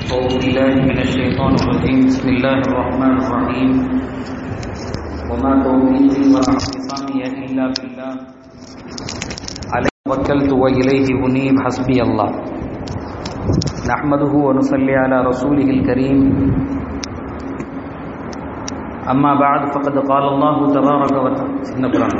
أعوذ بالله من الشيطان الرجيم بسم الله الرحمن الرحيم وما توفيقي ولا اعتصامي إلا بالله عليه توكلت وإليه أنيب حسبي الله نحمده ونصلي على رسوله الكريم أما بعد فقد قال الله تبارك وتعالى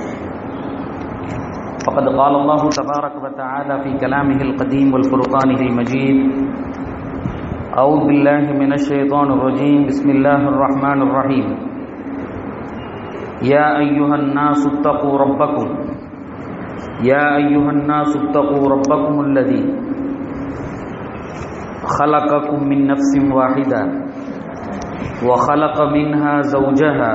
فقد قال الله تبارك وتعالى في كلامه القديم والفرقانه المجيد أعوذ بالله من الشيطان الرجيم بسم الله الرحمن الرحيم يا أيها الناس اتقوا ربكم يا أيها الناس اتقوا ربكم الذي خلقكم من نفس واحدة وخلق منها زوجها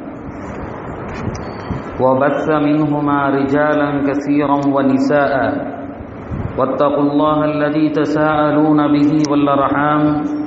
وبث منهما رجالا كثيرا ونساء واتقوا الله الذي تساءلون به والارحام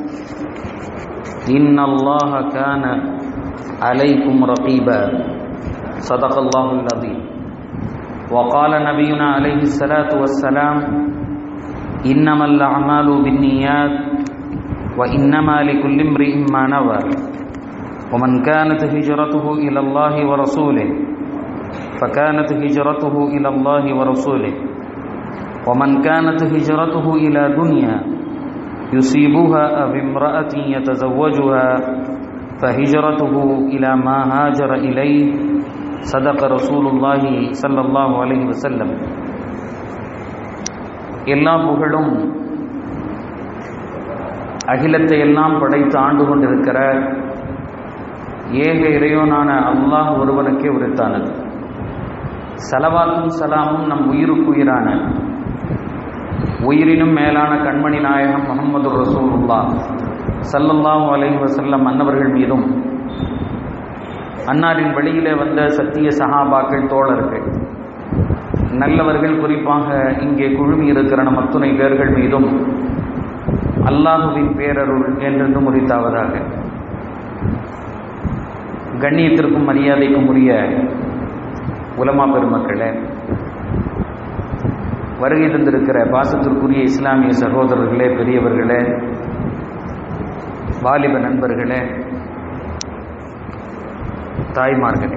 ان الله كان عليكم رقيبا صدق الله العظيم وقال نبينا عليه الصلاه والسلام انما الاعمال بالنيات وانما لكل امرئ ما نوى ومن كانت هجرته الى الله ورسوله فكانت هجرته إلى الله ورسوله ومن كانت هجرته إلى دنيا يصيبها أو امرأة يتزوجها فهجرته إلى ما هاجر إليه صدق رسول الله صلى الله عليه وسلم எல்லா புகழும் அகிலத்தை எல்லாம் படைத்து ஆண்டு கொண்டிருக்கிற ஏக இறைவனான அல்லாஹ் ஒருவனுக்கே உரித்தானது சலவாத்தும் சலாமும் நம் உயிருக்கு உயிரான உயிரினும் மேலான கண்மணி நாயகம் முகமது ரசூலுல்லா சல்லல்லாஹு அலைஹி வசல்லம் அன்னவர்கள் மீதும் அன்னாரின் வழியிலே வந்த சத்திய சஹாபாக்கள் தோழர்கள் நல்லவர்கள் குறிப்பாக இங்கே குழுமி இருக்கிற நம் அத்துணை பேர்கள் மீதும் அல்லாஹுவின் பேரருள் என்றென்று முறித்தாவதாக கண்ணியத்திற்கும் மரியாதைக்கும் உரிய உலமா பெருமக்களே வருகை தந்திருக்கிற பாசத்திற்குரிய இஸ்லாமிய சகோதரர்களே பெரியவர்களே வாலிப நண்பர்களே தாய்மார்களே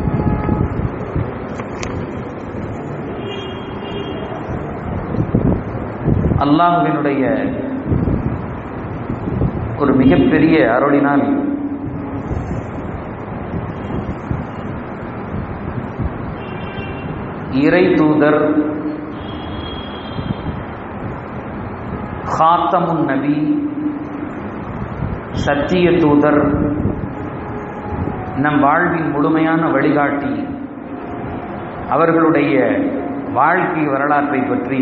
அல்லாஹுவினுடைய ஒரு மிகப்பெரிய அருளினால் இறை தூதர் ஹாத்தமுன் நபி சத்திய தூதர் நம் வாழ்வின் முழுமையான வழிகாட்டி அவர்களுடைய வாழ்க்கை வரலாற்றை பற்றி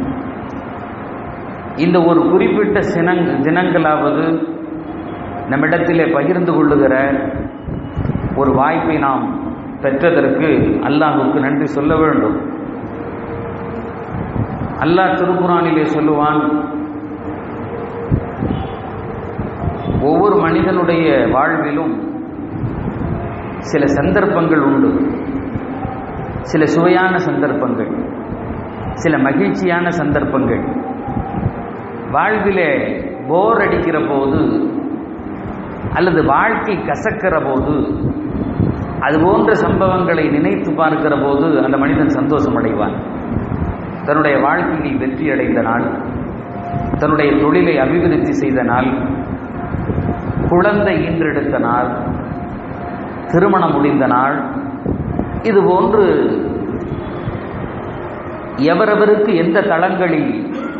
இந்த ஒரு குறிப்பிட்ட சினங் தினங்களாவது நம்மிடத்திலே பகிர்ந்து கொள்ளுகிற ஒரு வாய்ப்பை நாம் பெற்றதற்கு அல்லாஹுக்கு நன்றி சொல்ல வேண்டும் அல்லாஹ் திருக்குறானிலே சொல்லுவான் ஒவ்வொரு மனிதனுடைய வாழ்விலும் சில சந்தர்ப்பங்கள் உண்டு சில சுவையான சந்தர்ப்பங்கள் சில மகிழ்ச்சியான சந்தர்ப்பங்கள் வாழ்விலே போர் அடிக்கிற போது அல்லது வாழ்க்கை கசக்கிற போது அது போன்ற சம்பவங்களை நினைத்து பார்க்கிற போது அந்த மனிதன் சந்தோஷம் அடைவான் தன்னுடைய வாழ்க்கையில் வெற்றி அடைந்த நாள் தன்னுடைய தொழிலை அபிவிருத்தி செய்த நாள் குழந்தை ஈன்றெடுத்த நாள் திருமணம் முடிந்த நாள் இது போன்று எவரவருக்கு எந்த தளங்களில்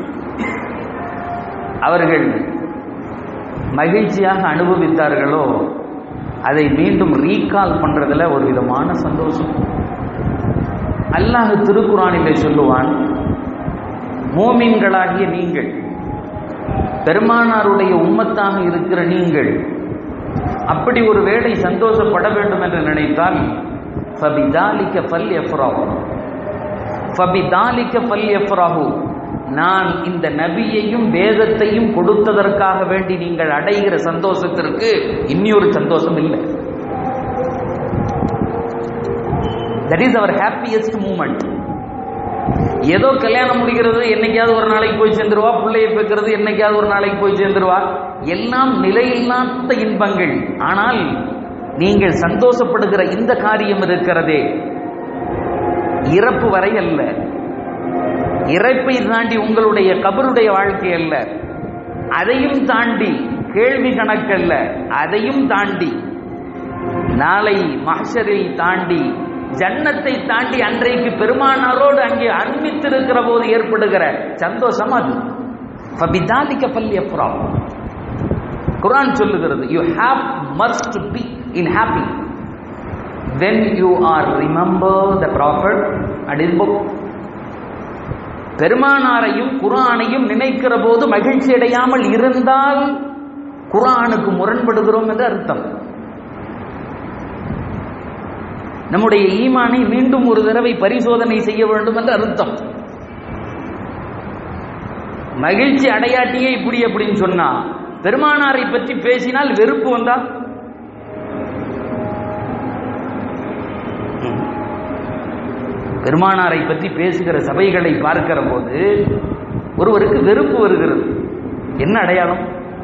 அவர்கள் மகிழ்ச்சியாக அனுபவித்தார்களோ அதை மீண்டும் ரீகால் பண்றதுல ஒரு விதமான சந்தோஷம் அல்லாஹ் திருக்குறானிலே சொல்லுவான் மோமின்களாகிய நீங்கள் பெருமானாருடைய உம்மத்தாக இருக்கிற நீங்கள் அப்படி ஒரு வேளை சந்தோஷப்பட வேண்டும் என்று நினைத்தால் ஃபபிதாலிக்க ஃபல் எஃப்ராஹு ஃபபிதாலிக்க ஃபல் எஃப்ராஹு நான் இந்த நபியையும் வேதத்தையும் கொடுத்ததற்காக வேண்டி நீங்கள் அடைகிற சந்தோஷத்திற்கு இன்னொரு சந்தோஷம் இல்லை that is our happiest moment ஏதோ கல்யாணம் முடிக்கிறது என்னைக்காவது ஒரு நாளைக்கு போய் சேர்ந்துருவா பிள்ளைய பெக்கிறது என்னைக்காவது ஒரு நாளைக்கு போய் சேர்ந்துருவா எல்லாம் நிலையில்லாத இன்பங்கள் ஆனால் நீங்கள் சந்தோஷப்படுகிற இந்த காரியம் இருக்கிறதே இறப்பு வரை அல்ல இறப்பை தாண்டி உங்களுடைய கபருடைய வாழ்க்கை அல்ல அதையும் தாண்டி கேள்வி கணக்கல்ல அதையும் தாண்டி நாளை மஹ்ஷரில் தாண்டி ஜன்னத்தை தாண்டி அன்றைக்கு பெருமானாரோடு அங்கே அன்பித்திருக்கிற போது ஏற்படுகிற சந்தோஷம் அது ஃபபிதாலிக்க பல்லிய ப்ராப்ளம் குரான் சொல்லுகிறது you have must be in happy when you are remember the prophet and his book பெருமானாரையும் குரானையும் நினைக்கிற போது மகிழ்ச்சி அடையாமல் இருந்தால் குரானுக்கு முரண்படுகிறோம் என்று அர்த்தம் நம்முடைய ஈமானை மீண்டும் ஒரு தடவை பரிசோதனை செய்ய வேண்டும் என்று அர்த்தம் மகிழ்ச்சி அடையாட்டியே இப்படி அப்படின்னு சொன்னா பெருமானாரை பற்றி பேசினால் வெறுப்பு வந்தா பெருமானாரை பற்றி பேசுகிற சபைகளை பார்க்கிற போது ஒருவருக்கு வெறுப்பு வருகிறது என்ன அடையாளம்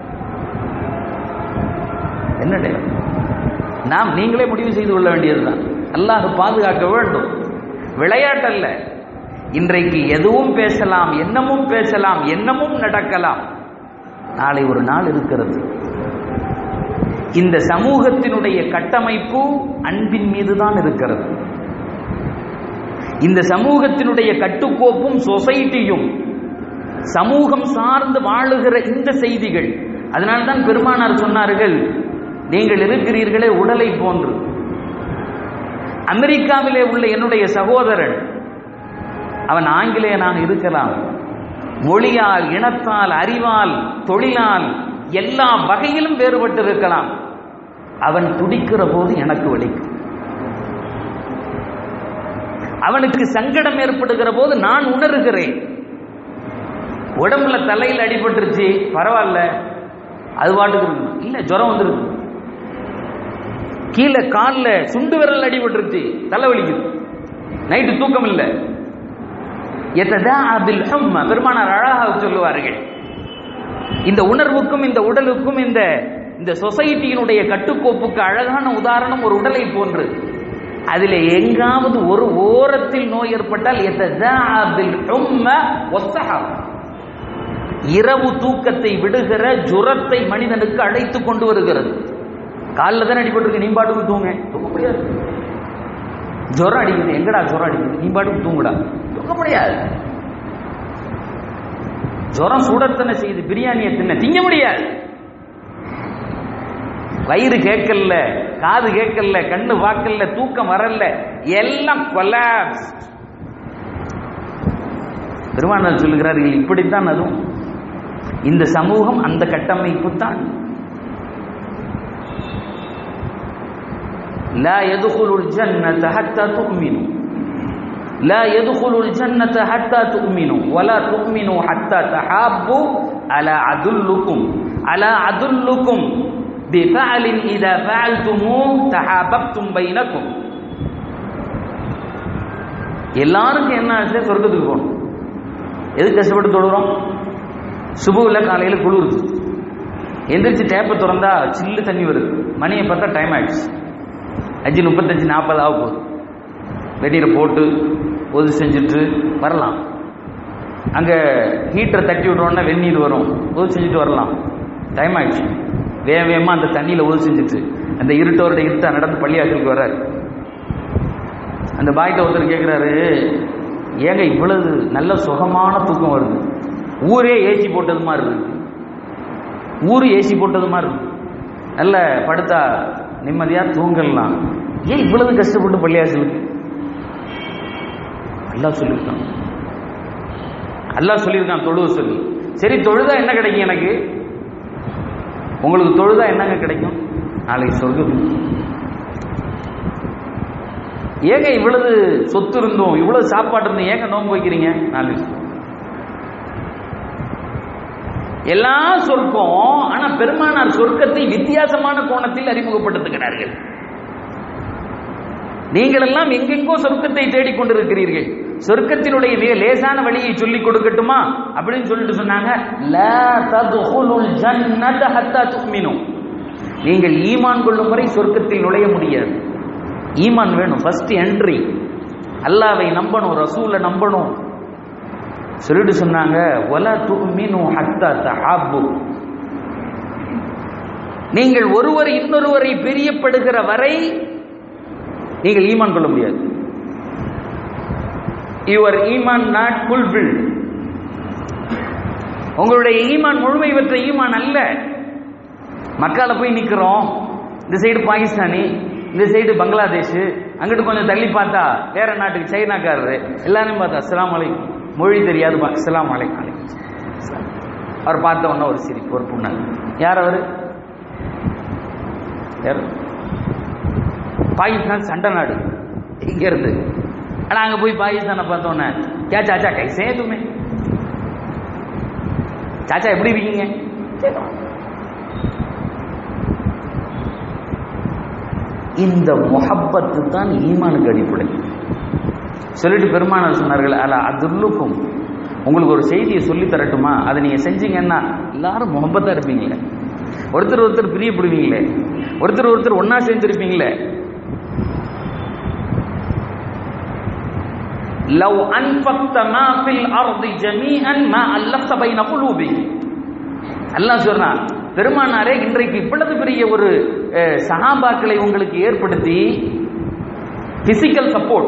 என்ன அடையாளம் நாம் நீங்களே முடிவு செய்து கொள்ள வேண்டியதுதான் அல்லாஹ் பாதுகாக்க வேண்டும் விளையாட்டல்ல இன்றைக்கு எதுவும் பேசலாம் என்னமும் பேசலாம் என்னமும் நடக்கலாம் நாளை ஒரு நாள் இருக்கிறது இந்த சமூகத்தினுடைய கட்டமைப்பு அன்பின் மீதுதான் இருக்கிறது இந்த சமூகத்தினுடைய கட்டுக்கோப்பும் சொசைட்டியும் சமூகம் சார்ந்து வாழுகிற இந்த செய்திகள் அதனால்தான் பெருமானார் சொன்னார்கள் நீங்கள் இருக்கிறீர்களே உடலை போன்று அமெரிக்காவிலே உள்ள என்னுடைய சகோதரன் அவன் ஆங்கிலேயனாக இருக்கலாம் மொழியால் இனத்தால் அறிவால் தொழிலால் எல்லா வகையிலும் வேறுபட்டு இருக்கலாம் அவன் துடிக்கிற போது எனக்கு வலிக்கும் அவனுக்கு சங்கடம் ஏற்படுகிற போது நான் உணர்கிறேன் உடம்புல தலையில் அடிபட்டுருச்சு பரவாயில்ல அது பாட்டுக்கு இருக்கும் இல்ல ஜுரம் வந்துருக்கு கீழே காலில் சுண்டு விரல் அடிபட்டுருச்சு தலைவலிக்குது நைட்டு தூக்கம் இல்லை பெருமானார் அழகாக சொல்லுவார்கள் இந்த உணர்வுக்கும் இந்த உடலுக்கும் இந்த இந்த சொசைட்டியினுடைய கட்டுக்கோப்புக்கு அழகான உதாரணம் ஒரு உடலை போன்று அதில் எங்காவது ஒரு ஓரத்தில் நோய் ஏற்பட்டால் இரவு தூக்கத்தை விடுகிற ஜுரத்தை மனிதனுக்கு அழைத்து கொண்டு வருகிறது காலில் தான் அடிபட்டிருக்கு நீ பாட்டுக்கு தூங்க தூங்க முடியாது ஜுரம் அடிக்குது எங்கடா ஜுரம் அடிக்குது நீ பாட்டுக்கு தூங்குடா தூங்க முடியாது ஜுரம் சுடத்தனை செய்து பிரியாணியை தின்ன திங்க முடியாது வயிறு கேட்கல காது கேட்கல கண்ணு பார்க்கல தூக்கம் வரல எல்லாம் கொலாப்ஸ் பெருமானார் சொல்லுகிறார்கள் இப்படித்தான் அதுவும் இந்த சமூகம் அந்த கட்டமைப்பு தான் لا يدخل الجنة حتى تؤمنوا لا يدخل الجنة حتى تؤمنوا ولا تؤمنوا حتى تحابوا ألا أدلكم ألا أدلكم بفعل إذا فعلتموه تحاببتم بينكم எல்லாருக்கும் என்ன ஆச்சு சொர்க்கத்துக்கு போகணும் எது கஷ்டப்பட்டு தொழுகிறோம் சுபுவில் காலையில் குளிருது எந்திரிச்சு டேப்பை திறந்தா சில்லு தண்ணி வருது மணியை பார்த்தா டைம் ஆயிடுச்சு அஞ்சு முப்பத்தஞ்சு நாற்பது ஆக போகுது வெந்நீரை போட்டு ஒது செஞ்சுட்டு வரலாம் அங்கே ஹீட்டரை தட்டி விட்றோன்னா வெந்நீர் வரும் ஒது செஞ்சுட்டு வரலாம் டைம் ஆயிடுச்சு வேக வேகமாக அந்த தண்ணியில் ஒது செஞ்சுட்டு அந்த இருட்டோட இருட்டா நடந்து பள்ளியாசலுக்கு வர்றாரு அந்த பாய்கிட்ட ஒருத்தர் கேட்குறாரு ஏங்க இவ்வளவு நல்ல சுகமான தூக்கம் வருது ஊரே ஏசி போட்டது மாதிரி இருக்கு ஊரு ஏசி போட்டது மாதிரி இருக்கு நல்ல படுத்தா நிம்மதியாக தூங்கலாம் ஏன் இவ்வளவு கஷ்டப்பட்டு பள்ளியாசலுக்கு அல்லாஹ் சொல்லியிருக்கான் அல்லாஹ் சொல்லியிருக்கான் தொழுவ சொல்லி சரி தொழுதா என்ன கிடைக்கும் எனக்கு உங்களுக்கு தொழுதா என்னங்க கிடைக்கும் நாளைக்கு சொர்க்கம் ஏங்க இவ்வளவு சொத்து இருந்தோம் இவ்வளவு சாப்பாடு இருந்தோம் ஏங்க நோன்பு வைக்கிறீங்க நாளைக்கு எல்லா சொர்க்கம் ஆனா பெருமானார் சொர்க்கத்தை வித்தியாசமான கோணத்தில் அறிமுகப்படுத்துகிறார்கள் நீங்கள் எல்லாம் எங்கெங்கோ சொர்க்கத்தை தேடிக்கொண்டிருக்கிறீர்கள் சொர்க்கத்தினுடைய மிக லேசான வழியை சொல்லி கொடுக்கட்டுமா அப்படின்னு சொல்லிட்டு சொன்னாங்க லா ததுகுலுல் ஜன்னத ஹத்தா துக்மினு நீங்கள் ஈமான் கொள்ளும் வரை சொர்க்கத்தில் நுழைய முடியாது ஈமான் வேணும் ஃபர்ஸ்ட் என்ட்ரி அல்லாவை நம்பணும் ரசூலை நம்பணும் சொல்லிட்டு சொன்னாங்க வல துமினு ஹத்தா தஹாபு நீங்கள் ஒருவர் இன்னொருவரை பிரியப்படுகிற வரை நீங்கள் ஈமான் கொள்ள முடியாது யுவர் ஈமான் நாட் ஃபுல்ஃபில் உங்களுடைய ஈமான் முழுமை பெற்ற ஈமான் அல்ல மக்கால போய் நிக்கிறோம் இந்த சைடு பாகிஸ்தானி இந்த சைடு பங்களாதேஷ் அங்கிட்டு கொஞ்சம் தள்ளி பார்த்தா வேற நாட்டுக்கு சைனாக்காரரு எல்லாரையும் பார்த்தா அஸ்லாம் அலைக்கும் மொழி தெரியாது அஸ்லாம் அலைக்கும் அவர் பார்த்த உடனே ஒரு சிரிப்பு ஒரு புண்ணல் யார் அவரு யார் பாகிஸ்தான் சண்டை நாடு இங்க இருந்து ஆனா அங்க போய் பாகிஸ்தானை பார்த்தோன்னே கே சாச்சா கைசே துமே சாச்சா எப்படி இருக்கீங்க இந்த முஹப்பத்து தான் ஈமானுக்கு அடிப்படை சொல்லிட்டு பெருமானார் சொன்னார்கள் அல்ல அதுல்லுக்கும் உங்களுக்கு ஒரு செய்தியை சொல்லி தரட்டுமா அதை நீங்க செஞ்சீங்கன்னா எல்லாரும் முகப்பத்தா இருப்பீங்களே ஒருத்தர் ஒருத்தர் பிரியப்படுவீங்களே ஒருத்தர் ஒருத்தர் ஒன்னா சேர்ந்திருப்பீங்களே லவ் அன்பக்த மா ஃபில் அர்தி ஜமீஅன் மா அல்லஃப்த பைன குலூபி அல்லாஹ் சொல்றான் பெருமானாரே இன்றைக்கு இவ்வளவு பெரிய ஒரு அஹ், சஹாபாக்களை உங்களுக்கு ஏற்படுத்தி பிசிக்கல் சப்போர்ட்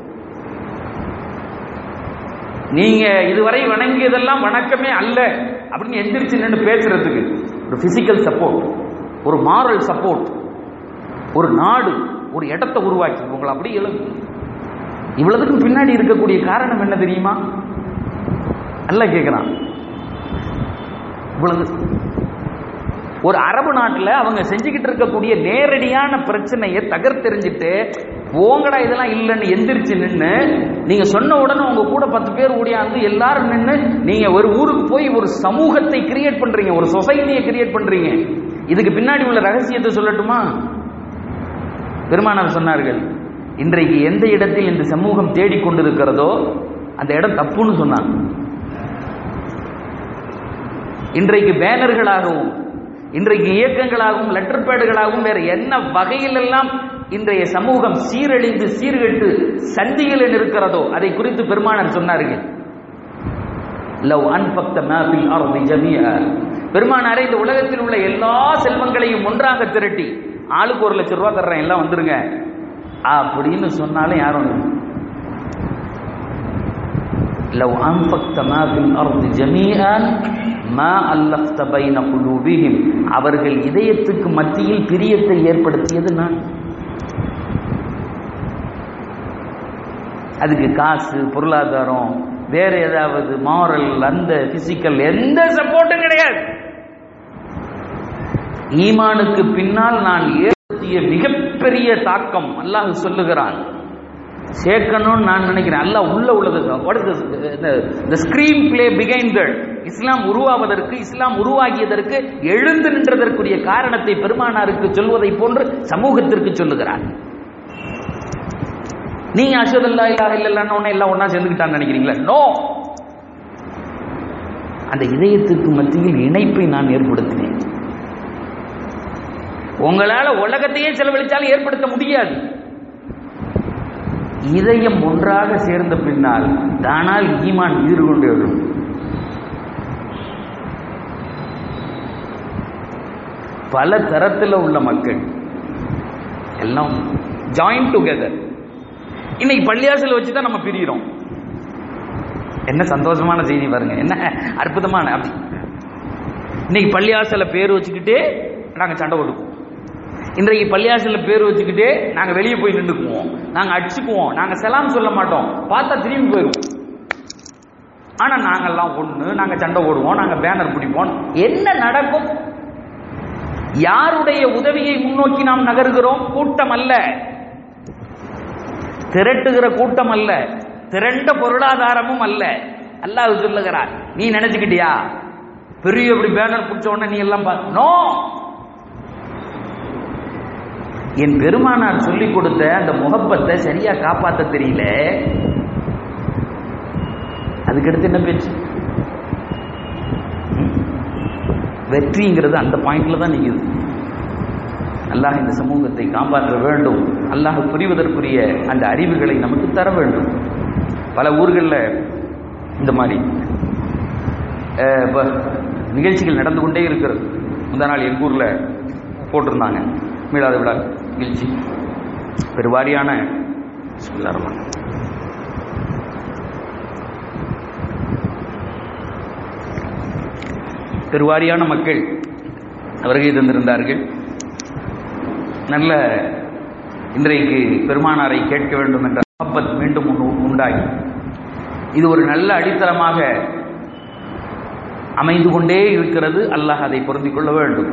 நீங்க இதுவரை வணங்கியதெல்லாம் வணக்கமே அல்ல அப்படின்னு எந்திரிச்சு நின்று பேசுறதுக்கு ஒரு பிசிக்கல் சப்போர்ட் ஒரு மாரல் சப்போர்ட் ஒரு நாடு ஒரு இடத்தை உருவாக்கி உங்களை அப்படி எழுது இவ்வளவுக்கும் பின்னாடி இருக்கக்கூடிய காரணம் என்ன தெரியுமா அல்ல கேட்கிறான் இவ்வளவு ஒரு அரபு நாட்டில் அவங்க செஞ்சுக்கிட்டு இருக்கக்கூடிய நேரடியான பிரச்சனையை தகர்த்தெறிஞ்சிட்டு போங்கடா இதெல்லாம் இல்லைன்னு எந்திரிச்சு நின்று நீங்க சொன்ன உடனே உங்க கூட பத்து பேர் ஓடியாந்து எல்லாரும் நின்று நீங்க ஒரு ஊருக்கு போய் ஒரு சமூகத்தை கிரியேட் பண்றீங்க ஒரு சொசைட்டியை கிரியேட் பண்றீங்க இதுக்கு பின்னாடி உள்ள ரகசியத்தை சொல்லட்டுமா பெருமானார் சொன்னார்கள் இன்றைக்கு எந்த இடத்தில் இந்த சமூகம் தேடிக்கொண்டிருக்கிறதோ அந்த இடம் தப்புன்னு சொன்னாங்க இன்றைக்கு பேனர்களாகவும் இன்றைக்கு இயக்கங்களாகவும் லெட்டர் பேடுகளாகவும் வேற என்ன வகையிலெல்லாம் இன்றைய சமூகம் சீரழிந்து சீர்கெட்டு சந்திகளில் இருக்கிறதோ அதை குறித்து பெருமானார் சொன்னார்கள் லவ் அன்பக்த மாஃபில் அர்தி ஜமீஆ பெருமானாரே இந்த உலகத்தில் உள்ள எல்லா செல்வங்களையும் ஒன்றாக திரட்டி ஆளுக்கு ஒரு லட்சம் ரூபாய் தர்றேன் எல்லாம் வந்துருங்க அப்படின்னு சொன்னாலும் யாரும் لو أنفقت ما في الأرض جميعا ما ألفت بين قلوبهم அவர்கள் இதயத்துக்கு மத்தியில் பிரியத்தை ஏற்படுத்தியது நான் அதுக்கு காசு பொருளாதாரம் வேற ஏதாவது மாரல் அந்த பிசிக்கல் எந்த சப்போர்ட்டும் கிடையாது ஈமானுக்கு பின்னால் நான் ஏற்படுத்திய மிகப்பெரிய தாக்கம் அல்லாஹ் சொல்லுகிறான் சேர்க்கணும்னு நான் நினைக்கிறேன் அல்லாஹ் உள்ள உள்ளது த ஸ்கிரீன் பிளே பிகைன் தட் இஸ்லாம் உருவாவதற்கு இஸ்லாம் உருவாகியதற்கு எழுந்து நின்றதற்குரிய காரணத்தை பெருமானாருக்கு சொல்வதை போன்று சமூகத்திற்கு சொல்லுகிறார் நீங்க அஷதல்லா இல்லா இல்லல்லான்னு ஒண்ணு எல்லாம் ஒண்ணா சேர்ந்துக்கிட்டான்னு நினைக்கிறீங்களா நோ அந்த இதயத்துக்கு மத்தியில் இணைப்பை நான் ஏற்படுத்தினேன் உங்களால உலகத்தையே செலவழிச்சாலும் ஏற்படுத்த முடியாது இதயம் ஒன்றாக சேர்ந்த பின்னால் தானால் ஈமான் ஈடுகொண்டு வரும் பல தரத்தில் உள்ள மக்கள் எல்லாம் ஜாயின் டுகெதர் இன்னைக்கு பள்ளியாசல் வச்சு தான் நம்ம பிரிகிறோம் என்ன சந்தோஷமான செய்தி பாருங்க என்ன அற்புதமான அப்படி இன்னைக்கு பள்ளியாசல பேர் வச்சுக்கிட்டு நாங்க சண்டை கொடுப்போம் இன்றைக்கு பள்ளியாசல பேர் வச்சுக்கிட்டு நாங்க வெளியே போய் நின்றுக்குவோம் நாங்க அடிச்சுக்குவோம் நாங்க செலாம் சொல்ல மாட்டோம் பார்த்தா திரும்பி போயிடுவோம் ஆனா நாங்கெல்லாம் ஒண்ணு நாங்க சண்டை ஓடுவோம் நாங்க பேனர் பிடிப்போம் என்ன நடக்கும் யாருடைய உதவியை முன்னோக்கி நாம் நகர்கிறோம் கூட்டம் அல்ல திரட்டுகிற கூட்டம் அல்ல திரண்ட பொருளாதாரமும் அல்ல அல்லாஹ் சொல்லுகிறார் நீ நினைச்சுக்கிட்டியா பெரிய இப்படி பேனர் பிடிச்ச உடனே நீ எல்லாம் நோ என் பெருமானார் சொல்லிக் கொடுத்த அந்த முகப்பத்தை சரியா காப்பாத்த தெரியல அதுக்கடுத்து என்ன பேச்சு ம்? வெற்றிங்கிறது அந்த பாயிண்ட்ல தான் நிக்குது அல்லாஹ் இந்த சமூகத்தை காப்பாற்ற வேண்டும் அல்லாஹ் புரிவதற்குரிய அந்த அறிவுகளை நமக்கு தர வேண்டும் பல ஊர்களில் இந்த மாதிரி அஹ், இப்ப நிகழ்ச்சிகள் நடந்து கொண்டே இருக்கிறது முந்தா நாள் எங்கள் ஊரில் போட்டிருந்தாங்க மீளாத விழா நிகழ்ச்சி பெருவாரியான பிஸ்மில்லாஹ் ரஹ்மான் பெருவாரியான மக்கள் வருகை தந்திருந்தார்கள் நல்ல இன்றைக்கு பெருமானாரை கேட்க வேண்டும் என்ற முகப்பத் மீண்டும் உண்டு- உண்டாகி இது ஒரு நல்ல அடித்தளமாக அமைந்து கொண்டே இருக்கிறது அல்லாஹ் அதை பொருந்திக் கொள்ள வேண்டும்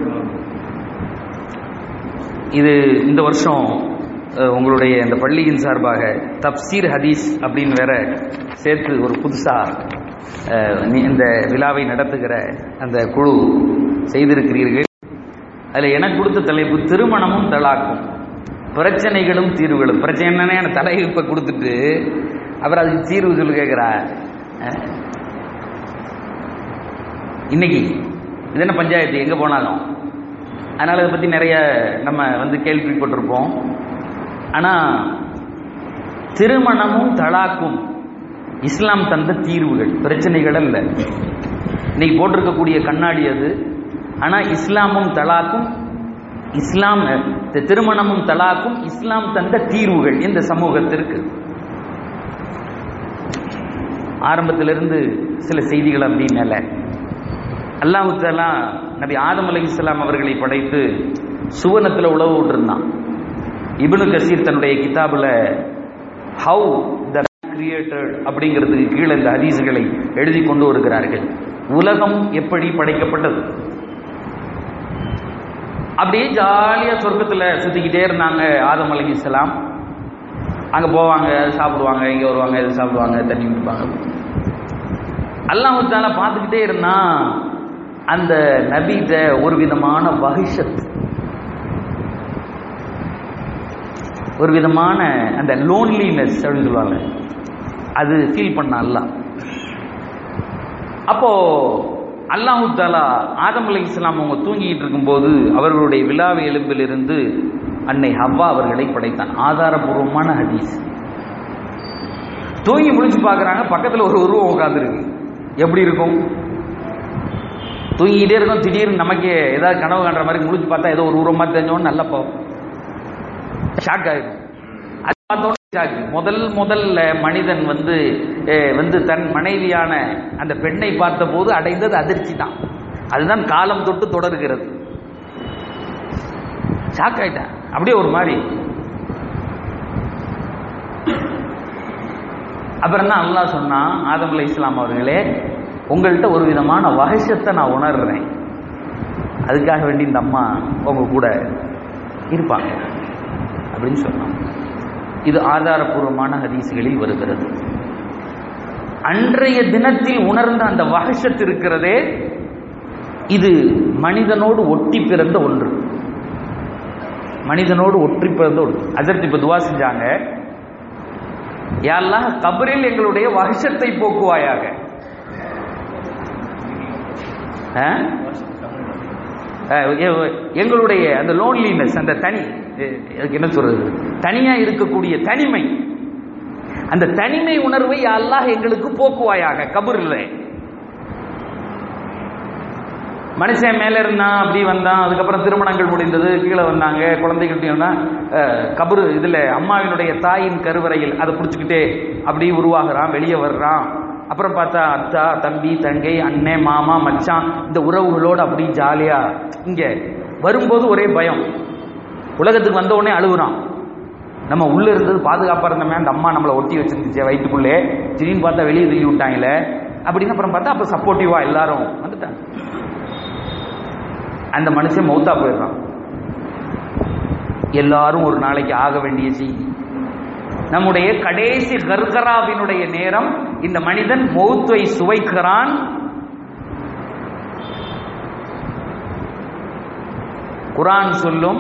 இது இந்த வருஷம் அஹ், உங்களுடைய இந்த பள்ளியின் சார்பாக தப்சீர் ஹதீஸ் அப்படின்னு வேற சேர்த்து ஒரு புதுசா அஹ், நீ- இந்த விழாவை நடத்துகிற அந்த குழு செய்திருக்கிறீர்கள் அதில் எனக்கு கொடுத்த தலைப்பு திருமணமும் தலாக்கும் பிரச்சனைகளும் தீர்வுகளும் பிரச்சனை என்னன்னு எனக்கு தலைப்பை கொடுத்துட்டு அப்புறம் அதுக்கு தீர்வு சொல்லி கேட்குறா இன்னைக்கு இது என்ன பஞ்சாயத்து எங்கே போனாலும் அதனால் இதை பற்றி நிறைய நம்ம வந்து கேள்விப்பட்டிருப்போம் ஆனால் திருமணமும் தலாக்கும் இஸ்லாம் தந்த தீர்வுகள் பிரச்சனைகள் அல்ல இன்னைக்கு போட்டிருக்கக்கூடிய கண்ணாடி அது ஆனால் இஸ்லாமும் தலாக்கும் இஸ்லாம் தி- திருமணமும் தலாக்கும் இஸ்லாம் தந்த தீர்வுகள் இந்த சமூகத்திற்கு ஆரம்பத்திலிருந்து சில செய்திகள் அப்படி மேல அல்லாஹு தஆலா நபி ஆதம் அலைஹிஸ்ஸலாம் அவர்களை படைத்து சுவனத்தில் உழவு விட்டுருந்தான் இப்னு கசீர் தன்னுடைய கிதாபுல ஹவு த கிரியேட்டட் அப்படிங்கிறதுக்கு கீழே இந்த ஹதீஸுகளை எழுதி கொண்டு வருகிறார்கள் உலகம் எப்படி படைக்கப்பட்டது அப்படியே ஜாலியா சொர்க்கத்துல சுத்திக்கிட்டே இருந்தாங்க ஆதம் அலைஹிஸ்ஸலாம் அங்க போவாங்க சாப்பிடுவாங்க இங்க வருவாங்க இது சாப்பிடுவாங்க தண்ணி குடிப்பாங்க அல்லாஹ் தாலா பார்த்துக்கிட்டே இருந்தான் அந்த நபிகிட்ட ஒரு விதமான வகிஷத் ஒரு விதமான அந்த லோன்லினஸ் அப்படின்னு சொல்லுவாங்க அது ஃபீல் பண்ண அல்லாஹ் அப்போ அல்லாஹு தாலா ஆதம் அலை இஸ்லாம் அவங்க தூங்கிட்டு இருக்கும்போது அவர்களுடைய விழாவை எலும்பிலிருந்து அன்னை ஹவ்வா அவர்களை படைத்தான் ஆதாரபூர்வமான ஹதீஸ் தூங்கி முழிச்சு பார்க்கறாங்க பக்கத்துல ஒரு உருவம் உட்காந்துருக்கு எப்படி இருக்கும் தூங்கிட்டே இருக்கும் திடீர்னு நமக்கே ஏதாவது கனவு காண்ற மாதிரி முழிச்சு பார்த்தா ஏதோ ஒரு உருவமா தெரிஞ்சோன்னு நல்ல போ ஷாக் ஆயிடும் அது பார்த்தோன்னே ஷாக் முதல் முதல்ல மனிதன் வந்து அஹ், வந்து தன் மனைவியான அந்த பெண்ணை பார்த்த போது அடைந்தது அதிர்ச்சி தான் அதுதான் காலம் தொட்டு தொடர்கிறது ஷாக் ஆயிட்டேன் அப்படியே ஒரு மாதிரி அப்புறம் தான் அல்லாஹ் சொன்னான் ஆதம் அலை இஸ்லாம் அவர்களே உங்கள்கிட்ட ஒரு விதமான வகசத்தை நான் உணர்றேன் அதுக்காக வேண்டி இந்த அம்மா உங்க கூட இருப்பாங்க அப்படின்னு சொன்னான் இது ஆதாரபூர்வமான ஹதீஸ்களில் வருகிறது அன்றைய தினத்தில் உணர்ந்த அந்த வகசத் இருக்கிறதே இது மனிதனோடு ஒட்டி பிறந்த ஒன்று மனிதனோடு ஒற்றி பிறந்த ஒன்று அதற்கு இப்ப துவா செஞ்சாங்க யாரெல்லாம் கபரில் எங்களுடைய வகசத்தை போக்குவாயாக ஆ? அஹ் எ- எங்களுடைய அந்த லோன்லினஸ் அந்த தனி எ- அதுக்கு என்ன சொல்றது தனியா இருக்கக்கூடிய தனிமை அந்த தனிமை உணர்வை யா அல்லாஹ் எங்களுக்கு போக்குவாயாக கபூர்ல மனுஷன் மேல இருந்தான் அப்படி வந்தான் அதுக்கப்புறம் திருமணங்கள் முடிந்தது கீழே வந்தாங்க குழந்தைகள் கபரு இதுல அம்மாவினுடைய தாயின் கருவறையில் அதை பிடிச்சிக்கிட்டே அப்படி உருவாகுறான் வெளியே வர்றான் அப்புறம் பார்த்தா அத்தா தம்பி தங்கை அண்ணன் மாமா மச்சான் இந்த உறவுகளோடு அப்படி ஜாலியா இங்க வரும்போது ஒரே பயம் உலகத்துக்கு வந்த உடனே அழுகுறான் நம்ம உள்ள இருந்தது பாதுகாப்பா இருந்தோமே அந்த அம்மா நம்மளை ஒட்டி வச்சிருந்துச்சு வயிற்றுக்குள்ளே திடீர்னு பார்த்தா வெளியே தள்ளி விட்டாங்களே அப்படின்னு அப்புறம் பார்த்தா அப்ப சப்போர்ட்டிவா எல்லாரும் வந்துட்டாங்க அந்த மனுஷன் மௌத்தா போயிடுறான் எல்லாரும் ஒரு நாளைக்கு ஆக வேண்டிய செய்தி நம்முடைய கடைசி கர்கராவினுடைய நேரம் இந்த மனிதன் மௌத்தை சுவைக்கிறான் குரான் சொல்லும்